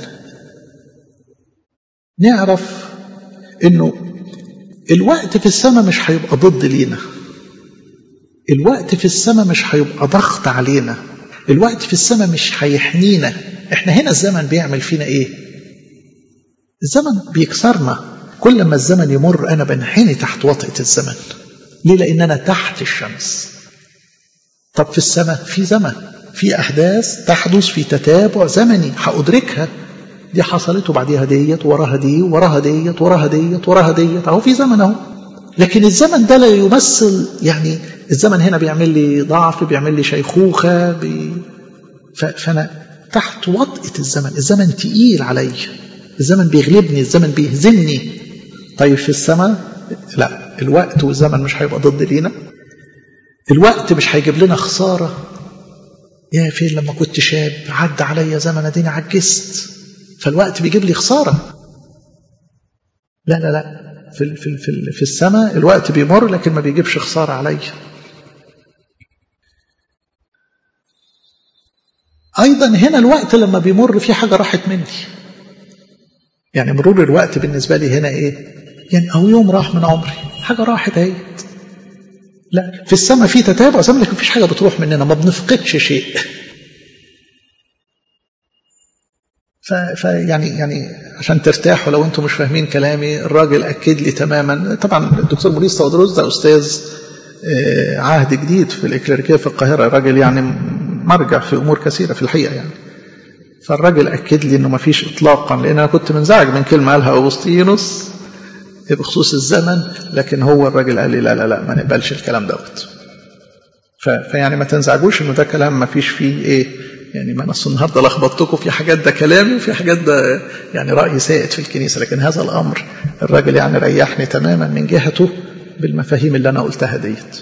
نعرف انه الوقت في السماء مش هيبقى ضد لينا الوقت في السماء مش هيبقى ضغط علينا الوقت في السماء مش هيحنينا احنا هنا الزمن بيعمل فينا ايه الزمن بيكسرنا كل ما الزمن يمر انا بنحني تحت وطئة الزمن ليه لان انا تحت الشمس طب في السماء في زمن في احداث تحدث في تتابع زمني هادركها دي حصلت وبعديها ديت وراها دي وراها ديت وراها ديت وراها ديت اهو في زمن اهو لكن الزمن ده لا يمثل يعني الزمن هنا بيعمل لي ضعف بيعمل لي شيخوخه بي فانا تحت وطئة الزمن الزمن تقيل علي الزمن بيغلبني الزمن بيهزمني طيب في السماء لا الوقت والزمن مش هيبقى ضد لينا الوقت مش هيجيب لنا خسارة يا فين لما كنت شاب عدى عليا زمن اديني عجزت فالوقت بيجيب لي خسارة لا لا لا في في في, في السماء الوقت بيمر لكن ما بيجيبش خسارة عليا أيضا هنا الوقت لما بيمر في حاجة راحت مني يعني مرور الوقت بالنسبة لي هنا إيه يعني أو يوم راح من عمري حاجة راحت اهي لا في السماء في تتابع زمن لكن مفيش حاجة بتروح مننا ما بنفقدش شيء فيعني يعني عشان ترتاحوا لو انتم مش فاهمين كلامي الراجل اكد لي تماما طبعا الدكتور موريس تودروس ده استاذ عهد جديد في الاكليريكيه في القاهره راجل يعني مرجع في امور كثيره في الحقيقه يعني فالراجل اكد لي انه ما فيش اطلاقا لان انا كنت منزعج من كلمه قالها اغسطينوس بخصوص الزمن لكن هو الراجل قال لي لا لا لا ما نقبلش الكلام دوت فيعني ما تنزعجوش انه ده كلام ما فيش فيه ايه يعني ما انا النهارده لخبطتكم في حاجات ده كلامي وفي حاجات ده يعني راي سائد في الكنيسه لكن هذا الامر الراجل يعني ريحني تماما من جهته بالمفاهيم اللي انا قلتها ديت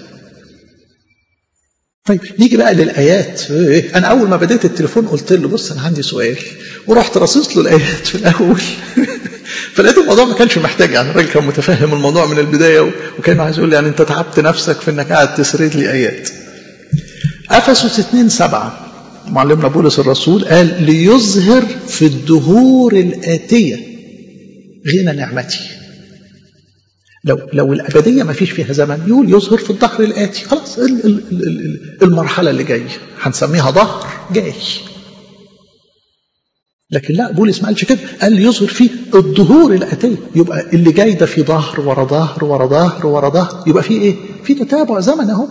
طيب نيجي بقى للايات انا اول ما بديت التليفون قلت له بص انا عندي سؤال ورحت رصيص له الايات في الاول فلقيت الموضوع ما كانش محتاج يعني الراجل كان متفهم الموضوع من البدايه وكان عايز يقول لي يعني انت تعبت نفسك في انك قاعد تسرد لي ايات افسس 2 7 معلمنا بولس الرسول قال ليظهر في الدهور الآتية غنى نعمتي لو لو الأبدية ما فيش فيها زمن يقول يظهر في الظهر الآتي خلاص ال ال ال المرحلة اللي جاية هنسميها ظهر جاي لكن لا بولس ما قالش كده قال يظهر فيه الظهور الاتيه يبقى اللي جاي ده في ظهر ورا ظهر ورا ظهر ورا ظهر يبقى في ايه في تتابع زمن اهو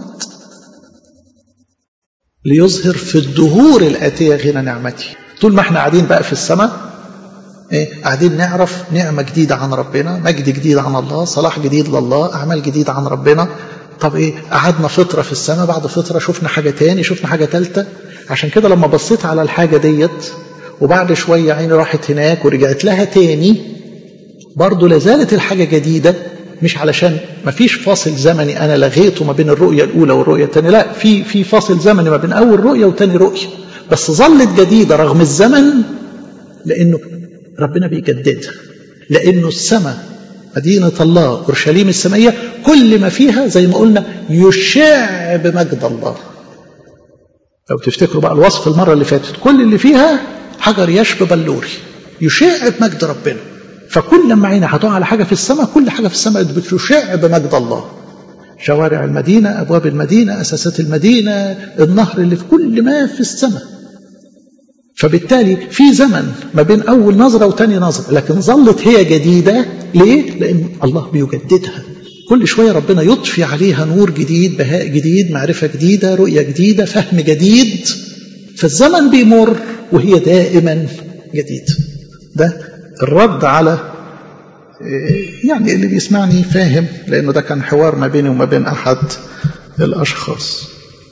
ليظهر في الدهور الاتيه غنى نعمتي طول ما احنا قاعدين بقى في السماء ايه قاعدين نعرف نعمه جديده عن ربنا مجد جديد عن الله صلاح جديد لله اعمال جديده عن ربنا طب ايه قعدنا فتره في السماء بعد فتره شفنا حاجه تاني شفنا حاجه ثالثه عشان كده لما بصيت على الحاجه ديت وبعد شويه عيني راحت هناك ورجعت لها تاني برضه لازالت الحاجه جديده مش علشان ما فيش فاصل زمني انا لغيته ما بين الرؤيه الاولى والرؤيه الثانيه لا في في فاصل زمني ما بين اول رؤيه وثاني رؤيه بس ظلت جديده رغم الزمن لانه ربنا بيجددها لانه السماء مدينة الله أورشليم السمائية كل ما فيها زي ما قلنا يشع بمجد الله لو تفتكروا بقى الوصف المرة اللي فاتت كل اللي فيها حجر يشب بلوري يشع بمجد ربنا فكل ما عيني هتقع على حاجة في السماء كل حاجة في السماء بتشع بمجد الله شوارع المدينة أبواب المدينة أساسات المدينة النهر اللي في كل ما في السماء فبالتالي في زمن ما بين أول نظرة وتاني نظرة لكن ظلت هي جديدة ليه؟ لأن الله بيجددها كل شوية ربنا يضفي عليها نور جديد بهاء جديد معرفة جديدة رؤية جديدة فهم جديد فالزمن بيمر وهي دائما جديد ده الرد على يعني اللي بيسمعني فاهم لأنه ده كان حوار ما بيني وما بين أحد الأشخاص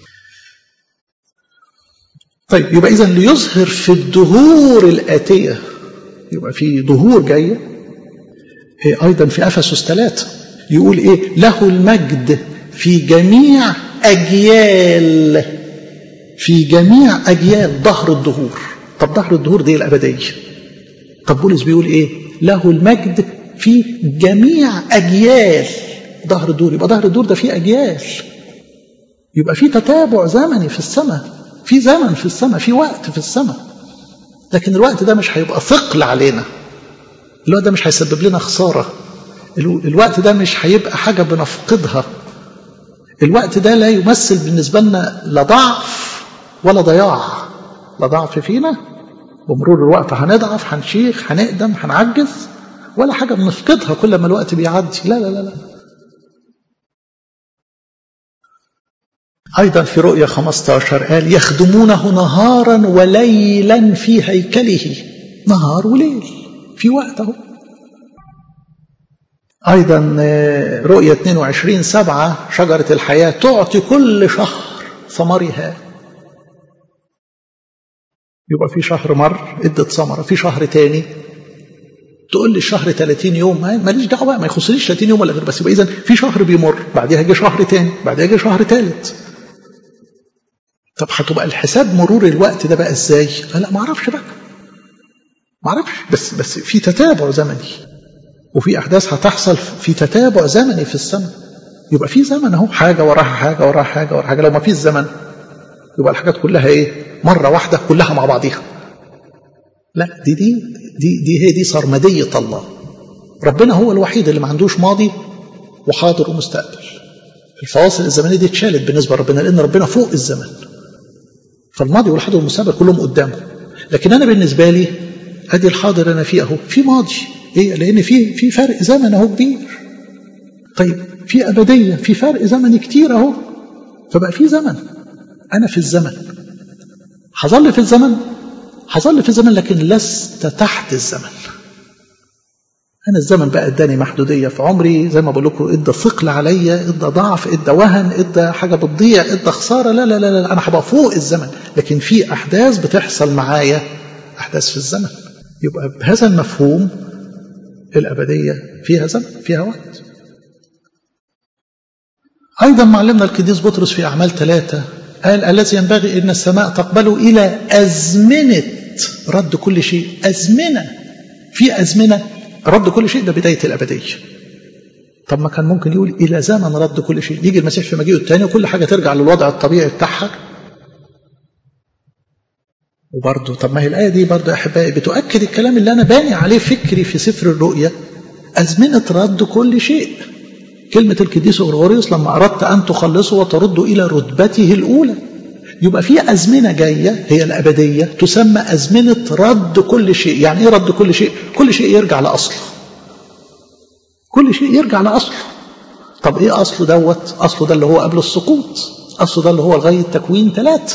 طيب يبقى إذا ليظهر في الدهور الآتية يبقى في ظهور جاية أيضا في أفسس ثلاثة يقول إيه له المجد في جميع أجيال في جميع أجيال ظهر الدهور طب ظهر الدهور دي الأبدية طب بولس بيقول إيه له المجد في جميع أجيال ظهر الدور يبقى ظهر الدور ده فيه أجيال يبقى في تتابع زمني في السماء في زمن في السماء في وقت في السماء لكن الوقت ده مش هيبقى ثقل علينا الوقت ده مش هيسبب لنا خسارة الوقت ده مش هيبقى حاجة بنفقدها الوقت ده لا يمثل بالنسبة لنا لا ضعف ولا ضياع لا ضعف فينا بمرور الوقت هنضعف هنشيخ هنقدم هنعجز ولا حاجة بنفقدها كل ما الوقت بيعدي لا لا لا لا أيضا في رؤية 15 قال يخدمونه نهارا وليلا في هيكله نهار وليل في وقته أيضا رؤية 22 سبعة شجرة الحياة تعطي كل شهر ثمرها يبقى في شهر مر ادت ثمرة في شهر تاني تقول لي الشهر 30 يوم ماليش دعوه بقى ما يخصنيش 30 يوم ولا غير بس يبقى اذا في شهر بيمر بعدها جه شهر تاني بعدها جه شهر تالت طب هتبقى الحساب مرور الوقت ده بقى ازاي؟ لا ما اعرفش بقى ما اعرفش بس بس في تتابع زمني وفي احداث هتحصل في تتابع زمني في السماء يبقى في زمن اهو حاجه وراها حاجه وراها حاجه وراها حاجه لو ما فيش زمن يبقى الحاجات كلها ايه؟ مره واحده كلها مع بعضيها لا دي دي دي دي هي دي سرمدية الله ربنا هو الوحيد اللي ما عندوش ماضي وحاضر ومستقبل الفواصل الزمنية دي اتشالت بالنسبة لربنا لأن ربنا فوق الزمن فالماضي والحاضر والمستقبل كلهم قدامه لكن أنا بالنسبة لي أدي الحاضر أنا فيه أهو في ماضي إيه لأن في في فرق زمن أهو كبير طيب في أبدية في فرق زمني كتير أهو فبقى في زمن أنا في الزمن هظل في الزمن هظل في الزمن لكن لست تحت الزمن أنا الزمن بقى اداني محدودية في عمري زي ما بقول لكم ادى ثقل عليا ادى ضعف ادى وهن ادى حاجة بتضيع ادى خسارة لا لا لا لا أنا هبقى فوق الزمن لكن في أحداث بتحصل معايا أحداث في الزمن يبقى بهذا المفهوم الأبدية فيها زمن فيها وقت أيضا معلمنا القديس بطرس في أعمال ثلاثة قال الذي ينبغي أن السماء تقبله إلى أزمنة رد كل شيء أزمنة في أزمنة رد كل شيء ده بداية الأبدية طب ما كان ممكن يقول إلى زمن رد كل شيء يجي المسيح في مجيئه الثاني وكل حاجة ترجع للوضع الطبيعي بتاعها وبرضه طب ما هي الآية دي برضه يا أحبائي بتؤكد الكلام اللي أنا باني عليه فكري في سفر الرؤيا أزمنة رد كل شيء كلمة القديس غرغوريوس لما أردت أن تخلصوا وتردوا إلى رتبته الأولى يبقى في أزمنة جاية هي الأبدية تسمى أزمنة رد كل شيء يعني إيه رد كل شيء كل شيء يرجع لأصله كل شيء يرجع لأصله طب إيه أصله دوت أصله ده اللي هو قبل السقوط أصله ده اللي هو لغاية تكوين ثلاثة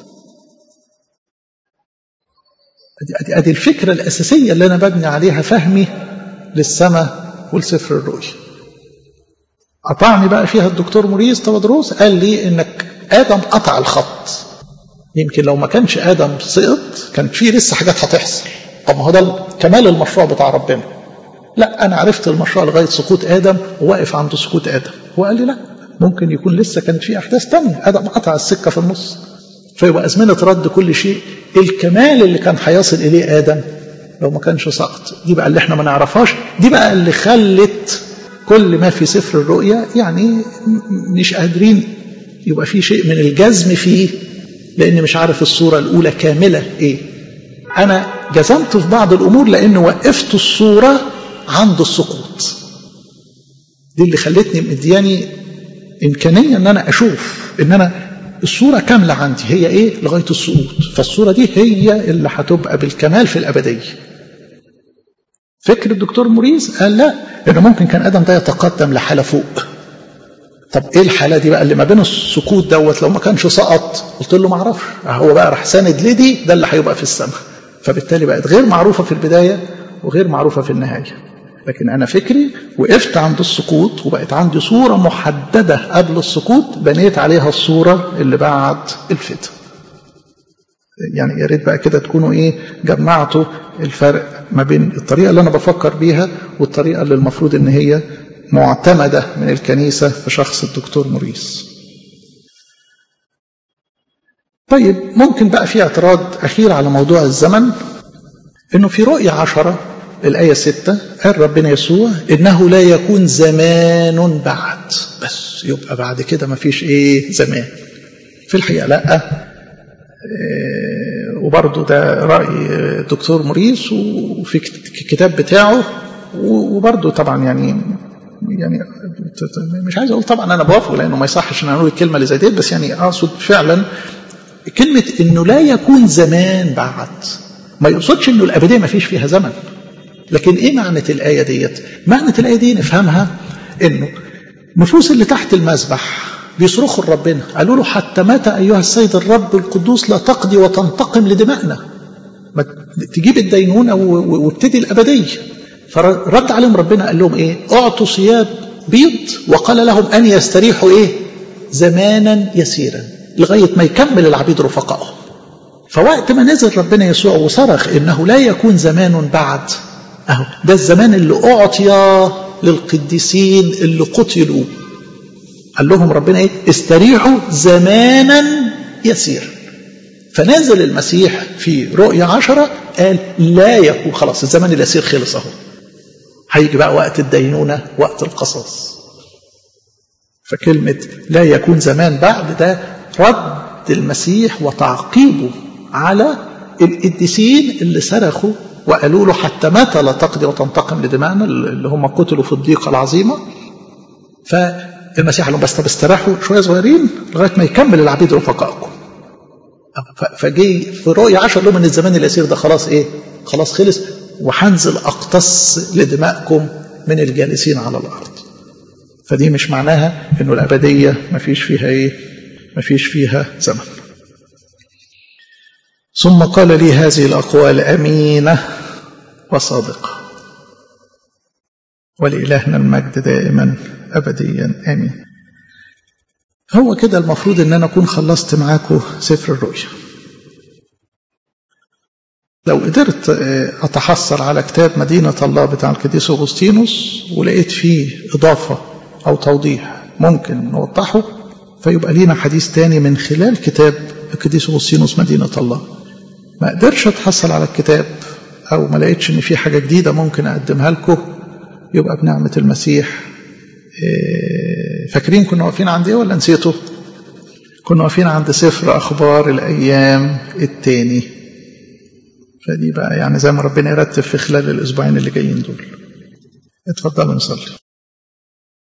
أدي, أدي الفكرة الأساسية اللي أنا ببني عليها فهمي للسماء ولسفر الرؤيا قطعني بقى فيها الدكتور موريس تودروس قال لي انك ادم قطع الخط يمكن لو ما كانش ادم سقط كان في لسه حاجات هتحصل طب ما هو ده كمال المشروع بتاع ربنا لا انا عرفت المشروع لغايه سقوط ادم وواقف عند سقوط ادم هو قال لي لا ممكن يكون لسه كانت في احداث تانية ادم قطع السكه في النص فيبقى ازمنه رد كل شيء الكمال اللي كان هيصل اليه ادم لو ما كانش سقط دي بقى اللي احنا ما نعرفهاش دي بقى اللي خلت كل ما في سفر الرؤيا يعني مش قادرين يبقى في شيء من الجزم فيه لأني مش عارف الصورة الأولى كاملة إيه أنا جزمت في بعض الأمور لأن وقفت الصورة عند السقوط دي اللي خلتني مدياني إمكانية أن أنا أشوف إن أنا الصورة كاملة عندي هي إيه لغاية السقوط فالصورة دي هي اللي هتبقى بالكمال في الأبدية فكر الدكتور موريس قال لا انه ممكن كان ادم ده يتقدم لحاله فوق طب ايه الحاله دي بقى اللي ما بين السقوط دوت لو ما كانش سقط قلت له ما اعرفش هو بقى راح ساند لدي ده اللي هيبقى في السماء فبالتالي بقت غير معروفه في البدايه وغير معروفه في النهايه لكن انا فكري وقفت عند السقوط وبقت عندي صوره محدده قبل السقوط بنيت عليها الصوره اللي بعد الفتن يعني يا ريت بقى كده تكونوا ايه جمعتوا الفرق ما بين الطريقه اللي انا بفكر بيها والطريقه اللي المفروض ان هي معتمده من الكنيسه في شخص الدكتور موريس. طيب ممكن بقى في اعتراض اخير على موضوع الزمن انه في رؤيا عشرة الآية ستة قال ربنا يسوع إنه لا يكون زمان بعد بس يبقى بعد كده ما فيش إيه زمان في الحقيقة لأ وبرضه ده رأي الدكتور موريس وفي الكتاب بتاعه وبرضه طبعا يعني يعني مش عايز اقول طبعا انا بوافق لانه ما يصحش ان اقول الكلمه اللي زي ديت بس يعني اقصد فعلا كلمه انه لا يكون زمان بعد ما يقصدش انه الابديه ما فيش فيها زمن لكن ايه معنى الايه ديت؟ معنى الايه دي نفهمها انه النفوس اللي تحت المذبح بيصرخوا لربنا قالوا له حتى متى أيها السيد الرب القدوس لا تقضي وتنتقم لدمائنا ما تجيب الدينونة وابتدي الأبدية فرد عليهم ربنا قال لهم إيه أعطوا ثياب بيض وقال لهم أن يستريحوا إيه زمانا يسيرا لغاية ما يكمل العبيد رفقائهم فوقت ما نزل ربنا يسوع وصرخ إنه لا يكون زمان بعد أهو ده الزمان اللي أعطي للقديسين اللي قتلوا قال لهم ربنا ايه استريحوا زمانا يسيرا فنزل المسيح في رؤيا عشرة قال لا يكون خلاص الزمن اليسير خلص اهو هيجي بقى وقت الدينونة وقت القصاص فكلمة لا يكون زمان بعد ده رد المسيح وتعقيبه على القديسين اللي صرخوا وقالوا له حتى متى لا تقضي وتنتقم لدمائنا اللي هم قتلوا في الضيقة العظيمة فالمسيح قال لهم بس طب استراحوا شوية صغيرين لغاية ما يكمل العبيد رفقائكم فجي في رؤية عشر لهم ان الزمان اليسير ده خلاص ايه خلاص خلص وهنزل اقتص لدمائكم من الجالسين على الارض فدي مش معناها انه الابدية ما فيش فيها ايه ما فيش فيها زمن ثم قال لي هذه الاقوال امينة وصادقة ولإلهنا المجد دائما أبديا آمين هو كده المفروض ان انا اكون خلصت معاكم سفر الرؤيا لو قدرت اتحصل على كتاب مدينة الله بتاع القديس اغسطينوس ولقيت فيه اضافة او توضيح ممكن نوضحه فيبقى لينا حديث تاني من خلال كتاب القديس اغسطينوس مدينة الله ما قدرش اتحصل على الكتاب او ما لقيتش ان في حاجة جديدة ممكن اقدمها لكم يبقى بنعمة المسيح فاكرين كنا واقفين عند ايه ولا نسيته كنا واقفين عند سفر اخبار الايام التاني فدي بقى يعني زي ما ربنا يرتب في خلال الاسبوعين اللي جايين دول اتفضلوا نصلي